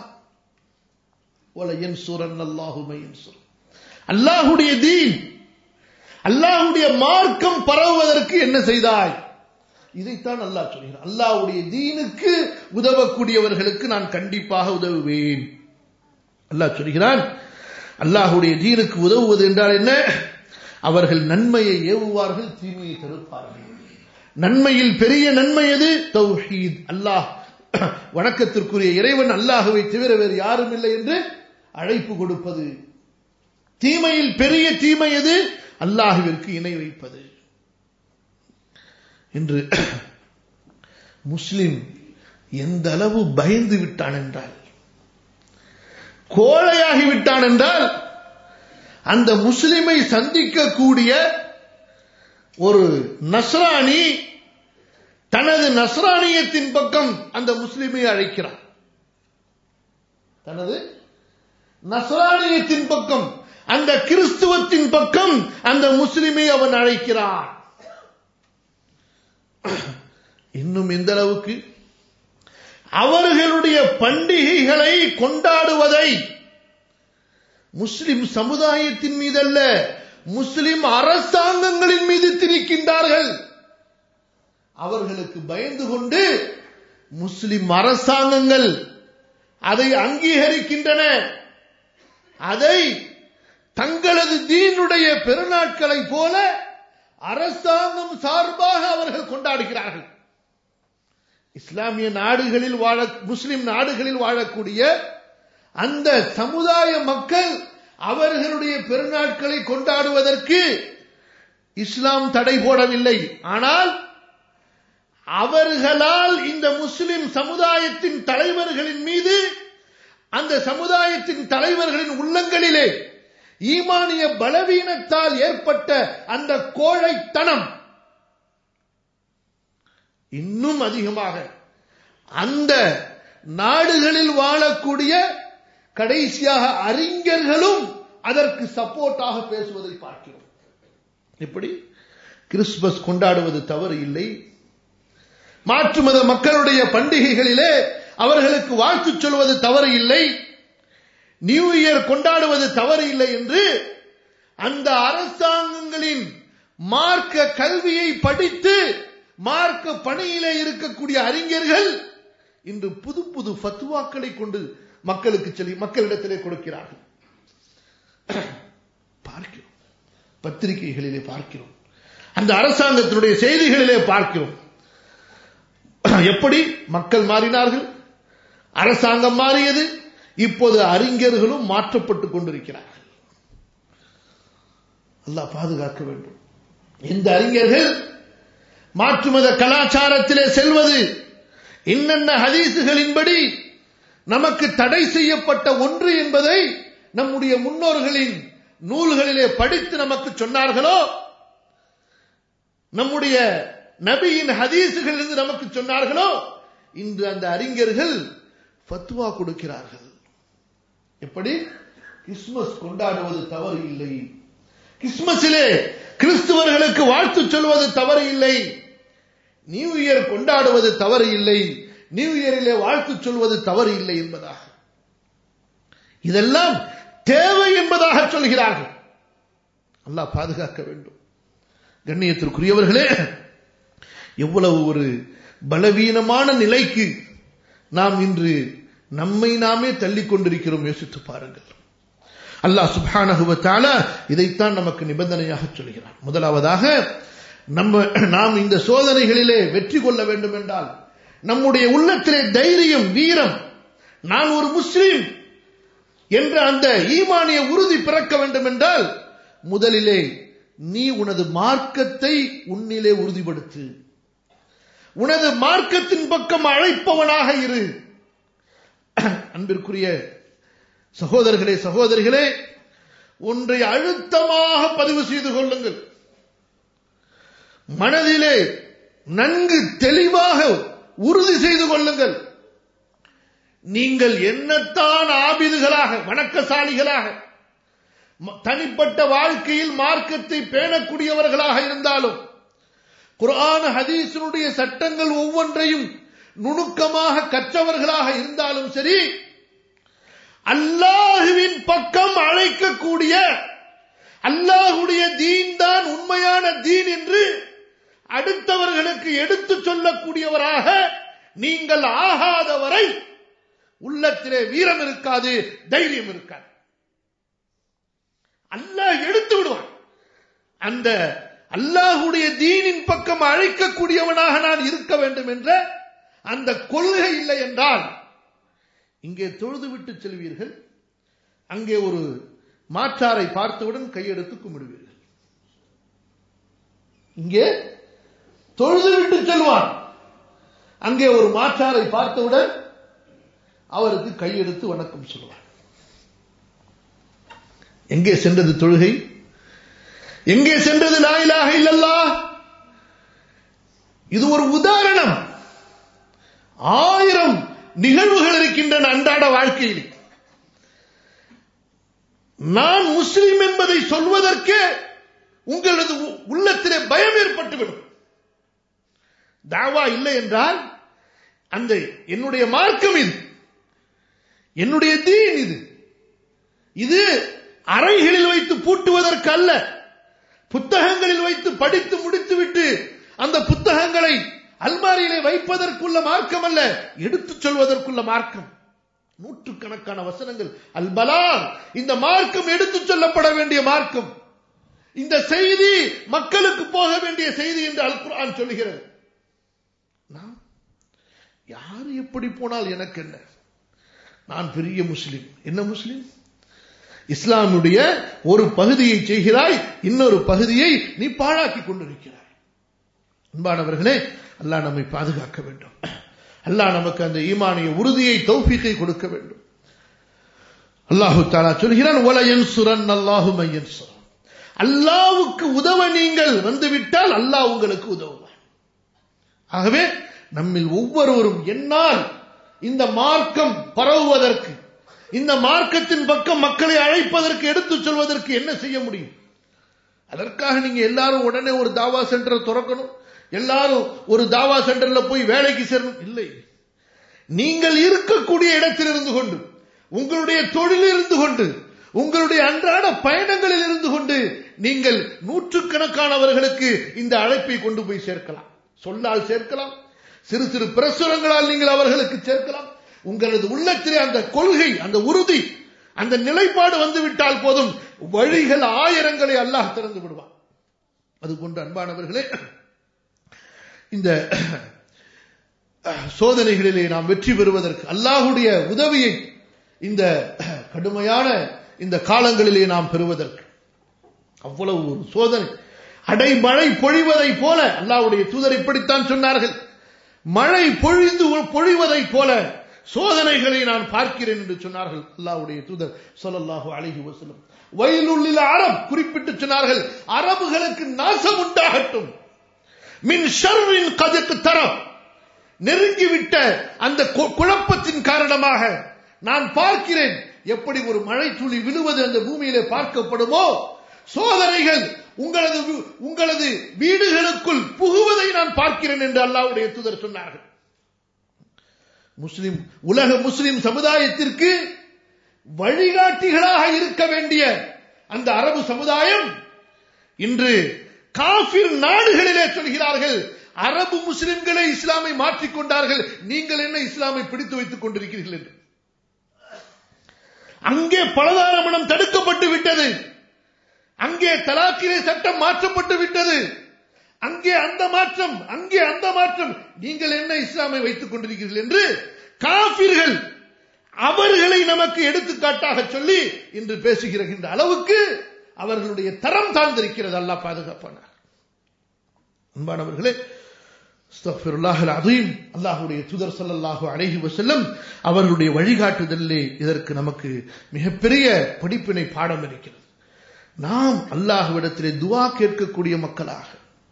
அல்லாஹுடைய தீன் அல்லாஹுடைய மார்க்கம் பரவுவதற்கு என்ன செய்தாய் இதைத்தான் அல்லாஹ் சொல்கிறான் அல்லாஹுடைய தீனுக்கு உதவக்கூடியவர்களுக்கு நான் கண்டிப்பாக உதவுவேன் அல்லாஹ் சொல்கிறான் அல்லாஹுடைய தீனுக்கு உதவுவது என்றால் என்ன அவர்கள் நன்மையை ஏவுவார்கள் தீமையை தடுப்பார்கள் நன்மையில் பெரிய நன்மை எது தௌஹீத் அல்லாஹ் வணக்கத்திற்குரிய இறைவன் அல்லாஹுவை தவிர வேறு யாரும் இல்லை என்று அழைப்பு கொடுப்பது தீமையில் பெரிய தீமை எது அல்லாஹுவிற்கு இணை வைப்பது என்று முஸ்லிம் எந்த அளவு பயந்து விட்டான் என்றால் கோழையாகி விட்டான் என்றால் அந்த முஸ்லிமை சந்திக்கக்கூடிய ஒரு நஸ்ரானி தனது நஸ்ரானியத்தின் பக்கம் அந்த முஸ்லிமை அழைக்கிறான் தனது நஸ்ரானியத்தின் பக்கம் அந்த கிறிஸ்துவத்தின் பக்கம் அந்த முஸ்லிமை அவன் அழைக்கிறான் இன்னும் எந்த அளவுக்கு அவர்களுடைய பண்டிகைகளை கொண்டாடுவதை முஸ்லிம் சமுதாயத்தின் மீதல்ல முஸ்லிம் அரசாங்கங்களின் மீது திணிக்கின்றார்கள் அவர்களுக்கு பயந்து கொண்டு முஸ்லிம் அரசாங்கங்கள் அதை அங்கீகரிக்கின்றன அதை தங்களது தீனுடைய பெருநாட்களை போல அரசாங்கம் சார்பாக அவர்கள் கொண்டாடுகிறார்கள் இஸ்லாமிய நாடுகளில் வாழ முஸ்லிம் நாடுகளில் வாழக்கூடிய அந்த சமுதாய மக்கள் அவர்களுடைய பெருநாட்களை கொண்டாடுவதற்கு இஸ்லாம் தடை போடவில்லை ஆனால் அவர்களால் இந்த முஸ்லிம் சமுதாயத்தின் தலைவர்களின் மீது அந்த சமுதாயத்தின் தலைவர்களின் உள்ளங்களிலே ஈமானிய பலவீனத்தால் ஏற்பட்ட அந்த கோழைத்தனம் இன்னும் அதிகமாக அந்த நாடுகளில் வாழக்கூடிய கடைசியாக அறிஞர்களும் அதற்கு சப்போர்ட்டாக பேசுவதை பார்க்கிறோம் எப்படி கிறிஸ்துமஸ் கொண்டாடுவது தவறு இல்லை மாற்று மத மக்களுடைய பண்டிகைகளிலே அவர்களுக்கு வாழ்த்து சொல்வது தவறு இல்லை நியூ இயர் கொண்டாடுவது தவறு இல்லை என்று அந்த அரசாங்கங்களின் மார்க்க கல்வியை படித்து மார்க்க பணியிலே இருக்கக்கூடிய அறிஞர்கள் இன்று புது புது ஃபத்துவாக்களை கொண்டு மக்களுக்கு சொல்லி மக்களிடத்திலே கொடுக்கிறார்கள் பார்க்கிறோம் பத்திரிகைகளிலே பார்க்கிறோம் அந்த அரசாங்கத்தினுடைய செய்திகளிலே பார்க்கிறோம் எப்படி மக்கள் மாறினார்கள் அரசாங்கம் மாறியது இப்போது அறிஞர்களும் மாற்றப்பட்டுக் கொண்டிருக்கிறார்கள் அல்லாஹ் பாதுகாக்க வேண்டும் இந்த அறிஞர்கள் மாற்றுமத கலாச்சாரத்திலே செல்வது என்னென்ன ஹதீசுகளின்படி நமக்கு தடை செய்யப்பட்ட ஒன்று என்பதை நம்முடைய முன்னோர்களின் நூல்களிலே படித்து நமக்கு சொன்னார்களோ நம்முடைய நபியின் ஹதீசுகளிலிருந்து நமக்கு சொன்னார்களோ இன்று அந்த அறிஞர்கள் ஃபத்வா கொடுக்கிறார்கள் எப்படி கிறிஸ்துமஸ் கொண்டாடுவது தவறு இல்லை கிறிஸ்துமஸிலே கிறிஸ்துவர்களுக்கு வாழ்த்து சொல்வது தவறு இல்லை நியூ இயர் கொண்டாடுவது தவறு இல்லை நியூ இயரிலே வாழ்த்து சொல்வது தவறு இல்லை என்பதாக இதெல்லாம் தேவை என்பதாக சொல்கிறார்கள் அல்லாஹ் பாதுகாக்க வேண்டும் கண்ணியத்திற்குரியவர்களே எவ்வளவு ஒரு பலவீனமான நிலைக்கு நாம் இன்று நம்மை நாமே தள்ளிக் கொண்டிருக்கிறோம் யோசித்து பாருங்கள் அல்லாஹ் சுபானகுவத்தால இதைத்தான் நமக்கு நிபந்தனையாக சொல்கிறார் முதலாவதாக நம்ம நாம் இந்த சோதனைகளிலே வெற்றி கொள்ள வேண்டும் என்றால் நம்முடைய உள்ளத்திலே தைரியம் வீரம் நான் ஒரு முஸ்லீம் என்ற அந்த ஈமானிய உறுதி பிறக்க வேண்டும் என்றால் முதலிலே நீ உனது மார்க்கத்தை உன்னிலே உறுதிப்படுத்து உனது மார்க்கத்தின் பக்கம் அழைப்பவனாக இரு அன்பிற்குரிய சகோதரர்களே சகோதரிகளே ஒன்றை அழுத்தமாக பதிவு செய்து கொள்ளுங்கள் மனதிலே நன்கு தெளிவாக உறுதி செய்து கொள்ளுங்கள் நீங்கள் என்னத்தான் ஆபிதுகளாக வணக்கசாலிகளாக தனிப்பட்ட வாழ்க்கையில் மார்க்கத்தை பேணக்கூடியவர்களாக இருந்தாலும் குரான் ஹதீசனுடைய சட்டங்கள் ஒவ்வொன்றையும் நுணுக்கமாக கற்றவர்களாக இருந்தாலும் சரி அல்லாஹுவின் பக்கம் அழைக்கக்கூடிய அல்லாஹுடைய தீன் தான் உண்மையான தீன் என்று அடுத்தவர்களுக்கு எடுத்துச் சொல்லக்கூடியவராக நீங்கள் ஆகாதவரை உள்ளத்திலே வீரம் இருக்காது தைரியம் இருக்காது அல்லாஹ் எடுத்து விடுவான் அந்த அல்லாஹுடைய தீனின் பக்கம் அழைக்கக்கூடியவனாக நான் இருக்க வேண்டும் என்ற அந்த கொள்கை இல்லை என்றால் இங்கே தொழுது விட்டு செல்வீர்கள் அங்கே ஒரு மாற்றாரை பார்த்தவுடன் கையெடுத்து கும்பிடுவீர்கள் இங்கே தொழுது விட்டு செல்வான் அங்கே ஒரு மாற்றாரை பார்த்தவுடன் அவருக்கு கையெடுத்து வணக்கம் சொல்வார் எங்கே சென்றது தொழுகை எங்கே சென்றது லாயிலாக இல்லல்லா இது ஒரு உதாரணம் ஆயிரம் நிகழ்வுகள் இருக்கின்றன அன்றாட வாழ்க்கையில் நான் முஸ்லிம் என்பதை சொல்வதற்கு உங்களது உள்ளத்திலே பயம் ஏற்பட்டுவிடும் தாவா இல்லை என்றால் அந்த என்னுடைய மார்க்கம் இது என்னுடைய தீன் இது இது அறைகளில் வைத்து பூட்டுவதற்கு அல்ல புத்தகங்களில் வைத்து படித்து முடித்துவிட்டு அந்த புத்தகங்களை அல்மாரியிலே வைப்பதற்குள்ள மார்க்கம் அல்ல எடுத்துச் சொல்வதற்குள்ள மார்க்கம் நூற்றுக்கணக்கான வசனங்கள் அல்பலான் இந்த மார்க்கம் எடுத்துச் சொல்லப்பட வேண்டிய மார்க்கம் இந்த செய்தி மக்களுக்கு போக வேண்டிய செய்தி என்று அல் குர்ஆன் சொல்லுகிறது நான் யார் எப்படி போனால் எனக்கு என்ன நான் பெரிய முஸ்லிம் என்ன முஸ்லிம் இஸ்லாமுடைய ஒரு பகுதியை செய்கிறாய் இன்னொரு பகுதியை நீ பாழாக்கி கொண்டிருக்கிறாய் அன்பானவர்களே அல்லாஹ் நம்மை பாதுகாக்க வேண்டும் அல்லாஹ் நமக்கு அந்த ஈமானிய உறுதியை தௌஃபீக்கை கொடுக்க வேண்டும் அல்லாஹு தாலா சொல்கிறான் ஒலையன் சுரன் அல்லாஹு மையன் சுரன் அல்லாவுக்கு உதவ நீங்கள் வந்துவிட்டால் அல்லாஹ் உங்களுக்கு உதவுவார் ஆகவே நம்மில் ஒவ்வொருவரும் என்னால் இந்த மார்க்கம் பரவுவதற்கு இந்த மார்க்கத்தின் பக்கம் மக்களை அழைப்பதற்கு எடுத்துச் சொல்வதற்கு என்ன செய்ய முடியும் அதற்காக நீங்க எல்லாரும் உடனே ஒரு தாவா சென்டரை திறக்கணும் எல்லாரும் ஒரு தாவா சென்டர்ல போய் வேலைக்கு சேரணும் இல்லை நீங்கள் இருக்கக்கூடிய இடத்தில் இருந்து கொண்டு உங்களுடைய தொழில் இருந்து கொண்டு உங்களுடைய அன்றாட பயணங்களில் இருந்து கொண்டு நீங்கள் நூற்றுக்கணக்கானவர்களுக்கு இந்த அழைப்பை கொண்டு போய் சேர்க்கலாம் சொல்லால் சேர்க்கலாம் சிறு சிறு பிரசுரங்களால் நீங்கள் அவர்களுக்கு சேர்க்கலாம் உங்களது உள்ளத்திலே அந்த கொள்கை அந்த உறுதி அந்த நிலைப்பாடு வந்துவிட்டால் போதும் வழிகள் ஆயிரங்களை அல்லாஹ் திறந்து விடுவான் அது போன்ற அன்பானவர்களே இந்த சோதனைகளிலே நாம் வெற்றி பெறுவதற்கு அல்லாஹுடைய உதவியை இந்த கடுமையான இந்த காலங்களிலே நாம் பெறுவதற்கு அவ்வளவு ஒரு சோதனை அடைமழை பொழிவதை போல அல்லாஹ்வுடைய தூதர் இப்படித்தான் சொன்னார்கள் மழை பொழிந்து பொழிவதை போல சோதனைகளை நான் பார்க்கிறேன் என்று சொன்னார்கள் அல்லாஹ்வுடைய தூதர் ஸல்லல்லாஹு அலைஹி வஸல்லம் வயலுள்ளில் அரப் குறிப்பிட்டு சொன்னார்கள் அரபுகளுக்கு நாசம் உண்டாகட்டும் மின் ஷர்ரின் கதக்கு தரம் நெருங்கிவிட்ட அந்த குழப்பத்தின் காரணமாக நான் பார்க்கிறேன் எப்படி ஒரு மழை துளி விழுவது அந்த பூமியிலே பார்க்கப்படுமோ சோதனைகள் உங்களது உங்களது வீடுகளுக்குள் புகுவதை நான் பார்க்கிறேன் என்று அல்லாவுடைய தூதர் சொன்னார்கள் முஸ்லிம் உலக முஸ்லிம் சமுதாயத்திற்கு வழிகாட்டிகளாக இருக்க வேண்டிய அந்த அரபு சமுதாயம் இன்று காபிர் நாடுகளிலே சொல்கிறார்கள் அரபு முஸ்லிம்களை இஸ்லாமை மாற்றிக்கொண்டார்கள் நீங்கள் என்ன இஸ்லாமை பிடித்து வைத்துக் கொண்டிருக்கிறீர்கள் என்று அங்கே பலதாரமணம் தடுக்கப்பட்டு விட்டது அங்கே தலாக்கிலே சட்டம் மாற்றப்பட்டு விட்டது அங்கே அந்த மாற்றம் அங்கே அந்த மாற்றம் நீங்கள் என்ன இஸ்லாமை வைத்துக் கொண்டிருக்கிறீர்கள் என்று காபிர்கள் அவர்களை நமக்கு எடுத்துக்காட்டாக சொல்லி இன்று பேசுகிற அளவுக்கு அவர்களுடைய தரம் தாழ்ந்திருக்கிறது அல்லா பாதுகாப்பானார் அன்பானவர்களே அல்லாஹுடைய துதர் சல்லாஹு அழகி வசல்லம் அவர்களுடைய வழிகாட்டுதலே இதற்கு நமக்கு மிகப்பெரிய படிப்பினை பாடம் இருக்கிறது நாம் அல்லாஹுவிடத்திலே துவா கேட்கக்கூடிய மக்களாக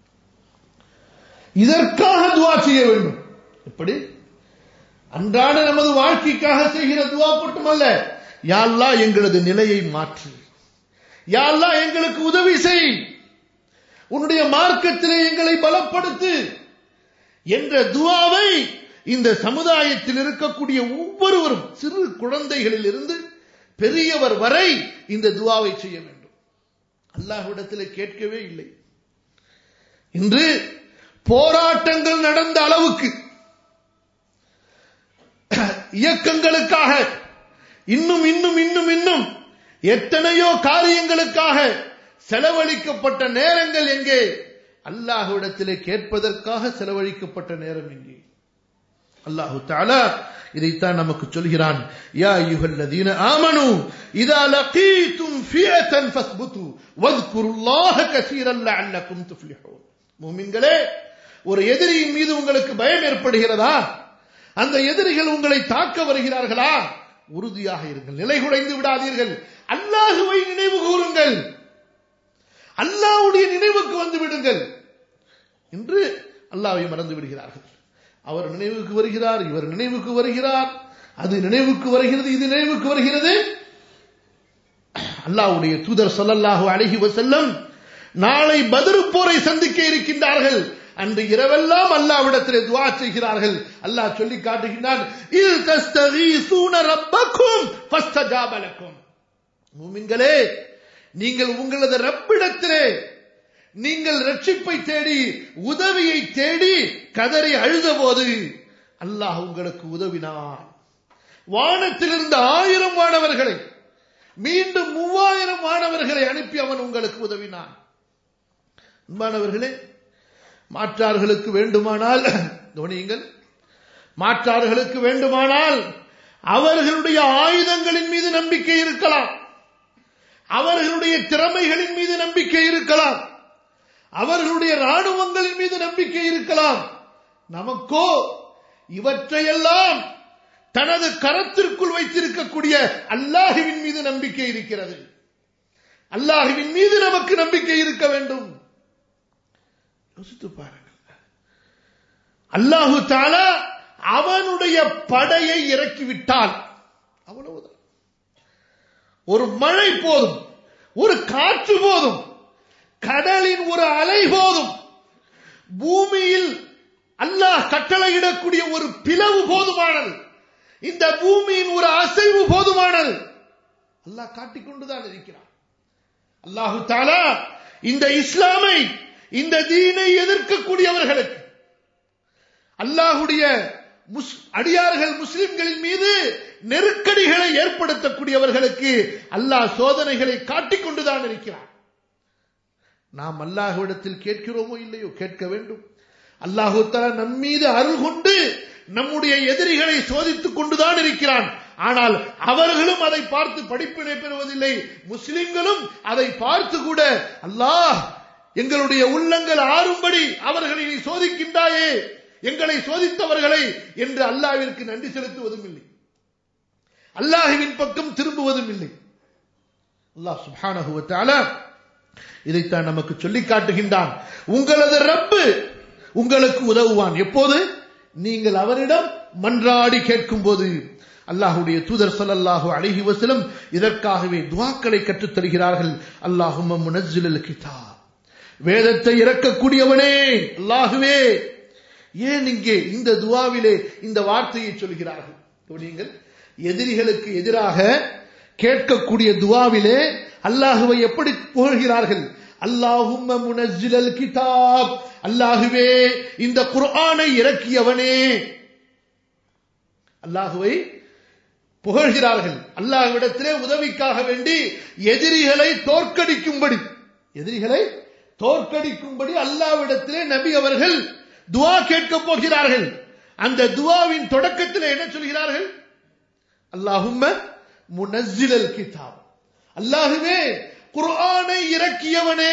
இதற்காக துவா செய்ய வேண்டும் எப்படி அன்றாட நமது வாழ்க்கைக்காக செய்கிற துவா மட்டுமல்ல யாழ்லா எங்களது நிலையை மாற்று யாழ்லா எங்களுக்கு உதவி செய் உன்னுடைய மார்க்கத்திலே எங்களை பலப்படுத்து என்ற துவாவை இந்த சமுதாயத்தில் இருக்கக்கூடிய ஒவ்வொருவரும் சிறு குழந்தைகளில் இருந்து பெரியவர் வரை இந்த துவாவை செய்ய வேண்டும் அல்லாஹ்விடத்தில் கேட்கவே இல்லை இன்று போராட்டங்கள் நடந்த அளவுக்கு இயக்கங்களுக்காக இன்னும் இன்னும் இன்னும் இன்னும் எத்தனையோ காரியங்களுக்காக செலவழிக்கப்பட்ட நேரங்கள் எங்கே அல்லாஹுவிடத்திலே கேட்பதற்காக செலவழிக்கப்பட்ட நேரம் எங்கே அல்லாஹு தாலா இதைத்தான் நமக்கு சொல்கிறான் யா யுகல்லதீன ஆமனு இதா லகீதும் ஃபியதன் ஃபஸ்புது வذ்குருல்லாஹ கஸீரன் லஅல்லகும் துஃப்லிஹூன் மூமின்களே ஒரு எதிரியின் மீது உங்களுக்கு பயம் ஏற்படுகிறதா அந்த எதிரிகள் உங்களை தாக்க வருகிறார்களா உறுதியாக இருங்கள் நிலை குலைந்து விடாதீர்கள் அல்லாஹுவை நினைவு கூறுங்கள் அல்லாஹ்வுடைய நினைவுக்கு வந்து விடுங்கள் என்று அல்லாஹ்வை மறந்து விடுகிறார்கள் அவர் நினைவுக்கு வருகிறார் இவர் நினைவுக்கு வருகிறார் அது நினைவுக்கு வருகிறது இது நினைவுக்கு வருகிறது அல்லாஹ்வுடைய தூதர் சொல்லல்லாஹு அழகி வசல்லம் நாளை பதிரு போரை சந்திக்க இருக்கின்றார்கள் அன்று இரவெல்லாம் அல்லாவிடத்திலே துவா செய்கிறார்கள் அல்லாஹ் சொல்லி காட்டுகின்றான் இது தஸ்தகீசூன ரப்பக்கும் ஃபஸ்தஜாப லக்கும் மூமின்களே நீங்கள் உங்களது ரப்பிடத்திலே நீங்கள் ரட்சிப்பை தேடி உதவியை தேடி கதறி அழுதபோது அல்லாஹ் உங்களுக்கு உதவினான் வானத்திலிருந்து ஆயிரம் மாணவர்களை மீண்டும் மூவாயிரம் மாணவர்களை அனுப்பி அவன் உங்களுக்கு உதவினான் அன்பானவர்களே மாற்றார்களுக்கு வேண்டுமானால் கவனியுங்கள் மாற்றார்களுக்கு வேண்டுமானால் அவர்களுடைய ஆயுதங்களின் மீது நம்பிக்கை இருக்கலாம் அவர்களுடைய திறமைகளின் மீது நம்பிக்கை இருக்கலாம் அவர்களுடைய ராணுவங்களின் மீது நம்பிக்கை இருக்கலாம் நமக்கோ இவற்றையெல்லாம் தனது கரத்திற்குள் வைத்திருக்கக்கூடிய அல்லாஹுவின் மீது நம்பிக்கை இருக்கிறது அல்லாஹுவின் மீது நமக்கு நம்பிக்கை இருக்க வேண்டும் யோசித்து பாருங்கள் அல்லாஹு தாலா அவனுடைய படையை இறக்கிவிட்டால் அவ்வளவுதான் ஒரு மழை போதும் ஒரு காற்று போதும் கடலின் ஒரு அலை போதும் பூமியில் அல்லாஹ் கட்டளையிடக்கூடிய ஒரு பிளவு போதுமானது இந்த பூமியின் ஒரு அசைவு போதுமானது அல்லாஹ் காட்டிக்கொண்டுதான் இருக்கிறான் அல்லாஹு தாலா இந்த இஸ்லாமை இந்த தீனை எதிர்க்கக்கூடியவர்களுக்கு அல்லாஹுடைய அடியார்கள் முஸ்லிம்களின் மீது நெருக்கடிகளை ஏற்படுத்தக்கூடியவர்களுக்கு அல்லாஹ் சோதனைகளை காட்டிக்கொண்டுதான் இருக்கிறார் நாம் அல்லாஹுவிடத்தில் கேட்கிறோமோ இல்லையோ கேட்க வேண்டும் அல்லாஹு தலா நம் மீது அருள் கொண்டு நம்முடைய எதிரிகளை சோதித்துக் கொண்டுதான் இருக்கிறான் ஆனால் அவர்களும் அதை பார்த்து படிப்பினை பெறுவதில்லை முஸ்லிம்களும் அதை பார்த்து கூட அல்லாஹ் எங்களுடைய உள்ளங்கள் ஆறும்படி அவர்களை நீ சோதிக்கின்றாயே எங்களை சோதித்தவர்களை என்று அல்லாவிற்கு நன்றி செலுத்துவதும் இல்லை அல்லாஹுவின் பக்கம் திரும்புவதும் இல்லை அல்லாஹ் சுப்ஹானஹு வ தஆலா இதைத்தான் நமக்கு சொல்லி காட்டுகின்றான் உங்களது ரப்பு உங்களுக்கு உதவுவான் எப்போது நீங்கள் அவரிடம் மன்றாடி கேட்கும் போது அல்லாஹுடைய தூதர் ஸல்லல்லாஹு அலைஹி வஸல்லம் இதற்காகவே துஆக்களை கற்றுத் தருகிறார்கள் அல்லாஹும்ம முனஸ்ஸிலல் கிதாப் வேதத்தை இறக்கக்கூடியவனே அல்லாஹுவே ஏன் இங்கே இந்த துவாவிலே இந்த வார்த்தையை சொல்கிறார்கள் நீங்கள் எதிரிகளுக்கு எதிராக கேட்கக்கூடிய துவாவிலே அல்லாஹுவை எப்படி புகழ்கிறார்கள் அல்லாஹும்ம முனஸ்ஸிலல் கிதாப் அல்லாஹுவே இந்த குர்ஆனை இறக்கியவனே அல்லாஹுவை புகழ்கிறார்கள் அல்லாஹ்விடத்திலே உதவிக்காக வேண்டி எதிரிகளை தோற்கடிக்கும்படி எதிரிகளை தோற்கடிக்கும்படி அல்லாஹ்விடத்திலே நபி அவர்கள் துவா கேட்கப் போகிறார்கள் அந்த துவாவின் தொடக்கத்தில் என்ன சொல்கிறார்கள் அல்லாஹும்ம முனஸ்ஸிலல் கிதாப் அல்லாஹுவே குர்ஆனை இறக்கியவனே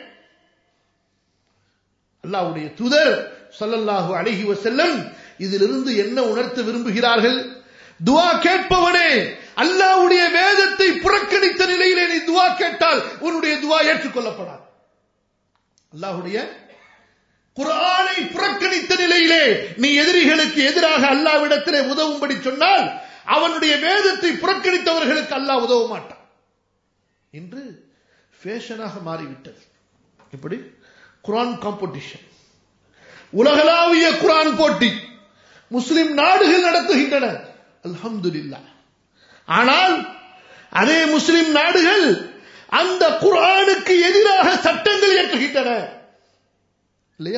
அல்லாஹ்வுடைய தூதர் ஸல்லல்லாஹு அலைஹி வஸல்லம் இதிலிருந்து என்ன உணர்த்த விரும்புகிறார்கள் துவா கேட்பவனே அல்லாஹ்வுடைய வேதத்தை புறக்கணித்த நிலையிலே நீ துவா கேட்டால் உன்னுடைய துவா ஏற்றுக்கொள்ளப்படாது அல்லாஹ்வுடைய குர்ஆனை புறக்கணித்த நிலையிலே நீ எதிரிகளுக்கு எதிராக அல்லாஹ்விடத்திலே உதவும்படி சொன்னால் அவனுடைய வேதத்தை புறக்கணித்தவர்களுக்கு அல்லாஹ் உதவ மாட்டான் இன்று ஃபேஷனாக மாறிவிட்டது இப்படி குரான் காம்படிஷன் உலகளாவிய குரான் போட்டி முஸ்லிம் நாடுகள் நடத்துகின்றன அல்ஹம்துலில்லா ஆனால் அதே முஸ்லிம் நாடுகள் அந்த குரானுக்கு எதிராக சட்டங்கள் இயற்றுகின்றன இல்லையா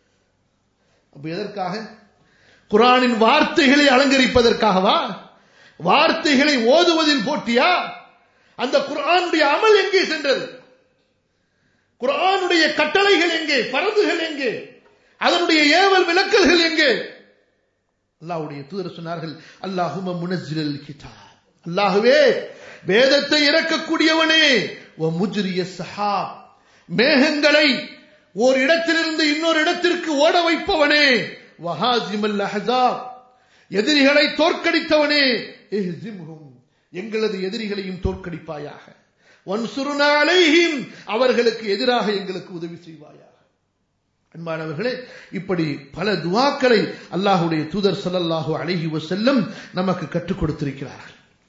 அப்ப எதற்காக குரானின் வார்த்தைகளை அலங்கரிப்பதற்காகவா வார்த்தைகளை ஓதுவதில் போட்டியா அந்த குரானுடைய அமல் எங்கே சென்றது குரானுடைய கட்டளைகள் எங்கே பரதுகள் எங்கே அதனுடைய ஏவல் விளக்கல்கள் எங்கே அல்லாஹ்வுடைய தூதர் சொன்னார்கள் அல்லாஹும முனஸ்ஸிலல் கிதாப் அல்லாஹ்வே வேதத்தை இறக்கக்கூடியவனே வ முஜ்ரிய ஸஹாப் மேகங்களை ஓர் இடத்திலிருந்து இன்னொரு இடத்திற்கு ஓட வைப்பவனே வஹாசிமல் அஹ்ஸாப் எதிரிகளை தோற்கடித்தவனே இஹ்ஸிம்ஹும் எங்களது எதிரிகளையும் தோற்கடிப்பாயாக வன்சுருனா அலைஹிம் அவர்களுக்கு எதிராக எங்களுக்கு உதவி செய்வாயாக அன்பானவர்களே இப்படி பல துவாக்களை அல்லாஹுடைய தூதர் ஸல்லல்லாஹு அலைஹி வஸல்லம் நமக்கு கற்றுக் கொடுத்திருக்கிறார்கள்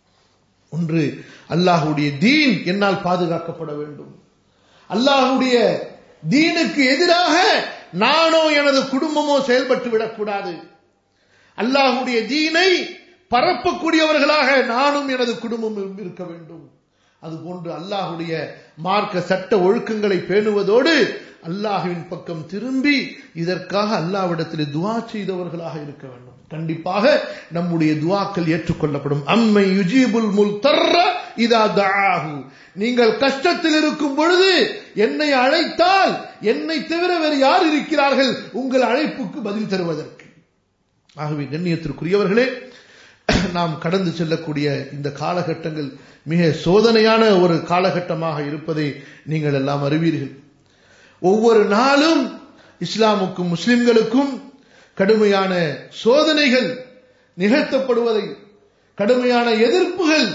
ஒன்று அல்லாஹுடைய தீன் என்னால் பாதுகாக்கப்பட வேண்டும் அல்லாஹுடைய தீனுக்கு எதிராக நானோ எனது குடும்பமோ செயல்பட்டு விடக்கூடாது அல்லாஹுடைய தீனை பரப்பக்கூடியவர்களாக நானும் எனது குடும்பமும் இருக்க வேண்டும் அதுபோன்று அல்லாஹுடைய மார்க்க சட்ட ஒழுக்கங்களை பேணுவதோடு அல்லாஹுவின் பக்கம் திரும்பி இதற்காக அல்லாவிடத்தில் துவா செய்தவர்களாக இருக்க வேண்டும் கண்டிப்பாக நம்முடைய துவாக்கள் ஏற்றுக்கொள்ளப்படும் அம்மை யுஜீபுல் முல் தர்ற இதா தஆஹு நீங்கள் கஷ்டத்தில் இருக்கும் பொழுது என்னை அழைத்தால் என்னை தவிர வேறு யார் இருக்கிறார்கள் உங்கள் அழைப்புக்கு பதில் தருவதற்கு ஆகவே கண்ணியத்திற்குரியவர்களே நாம் கடந்து செல்லக்கூடிய இந்த காலகட்டங்கள் மிக சோதனையான ஒரு காலகட்டமாக இருப்பதை நீங்கள் எல்லாம் அறிவீர்கள் ஒவ்வொரு நாளும் இஸ்லாமுக்கும் முஸ்லிம்களுக்கும் கடுமையான சோதனைகள் நிகழ்த்தப்படுவதை கடுமையான எதிர்ப்புகள்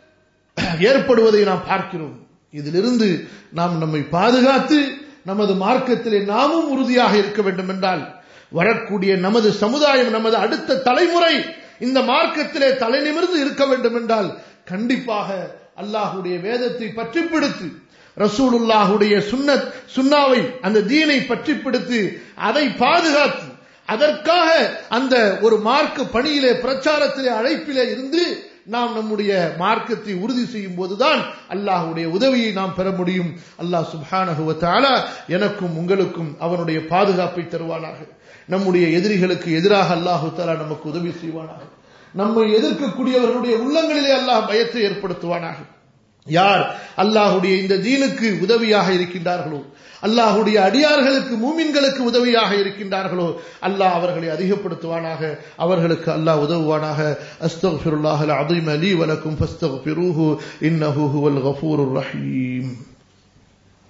ஏற்படுவதை நாம் பார்க்கிறோம் இதிலிருந்து நாம் நம்மை பாதுகாத்து நமது மார்க்கத்திலே நாமும் உறுதியாக இருக்க வேண்டும் என்றால் வரக்கூடிய நமது சமுதாயம் நமது அடுத்த தலைமுறை இந்த மார்க்கத்திலே தலை நிமிர்ந்து இருக்க வேண்டும் என்றால் கண்டிப்பாக அல்லாஹுடைய வேதத்தை பற்றி பிடித்து ரசூலுல்லாஹுடைய சுன்னத் சுன்னாவை அந்த தீனை பற்றி பிடித்து அதை பாதுகாத்து அதற்காக அந்த ஒரு மார்க்க பணியிலே பிரச்சாரத்திலே அழைப்பிலே இருந்து நாம் நம்முடைய மார்க்கத்தை உறுதி செய்யும் போதுதான் அல்லாஹுடைய உதவியை நாம் பெற முடியும் அல்லாஹ் சுப்ஹானஹு தஆலா எனக்கும் உங்களுக்கும் அவனுடைய பாதுகாப்பை தருவானாக நம்முடைய எதிரிகளுக்கு எதிராக அல்லாஹு தஆலா நமக்கு உதவி செய்வானாக நம்மை எதிர்க்கக்கூடியவர்களுடைய உள்ளங்களிலே அல்லாஹ் பயத்தை ஏற்படுத்துவானாக யார் அல்லாஹுடைய இந்த தீனுக்கு உதவியாக இருக்கின்றார்களோ அல்லாஹுடைய அடியார்களுக்கு மூமின்களுக்கு உதவியாக இருக்கின்றார்களோ அல்லாஹ் அவர்களை அதிகப்படுத்துவானாக அவர்களுக்கு அல்லாஹ் உதவுவானாக அஸ்தக்ஃபிருல்லாஹ் அல் அதீம் அலி வலக்கும் ஃபஸ்தக்ஃபிரூஹு இன்னஹு ஹுவல் கஃபூருர் ரஹீம்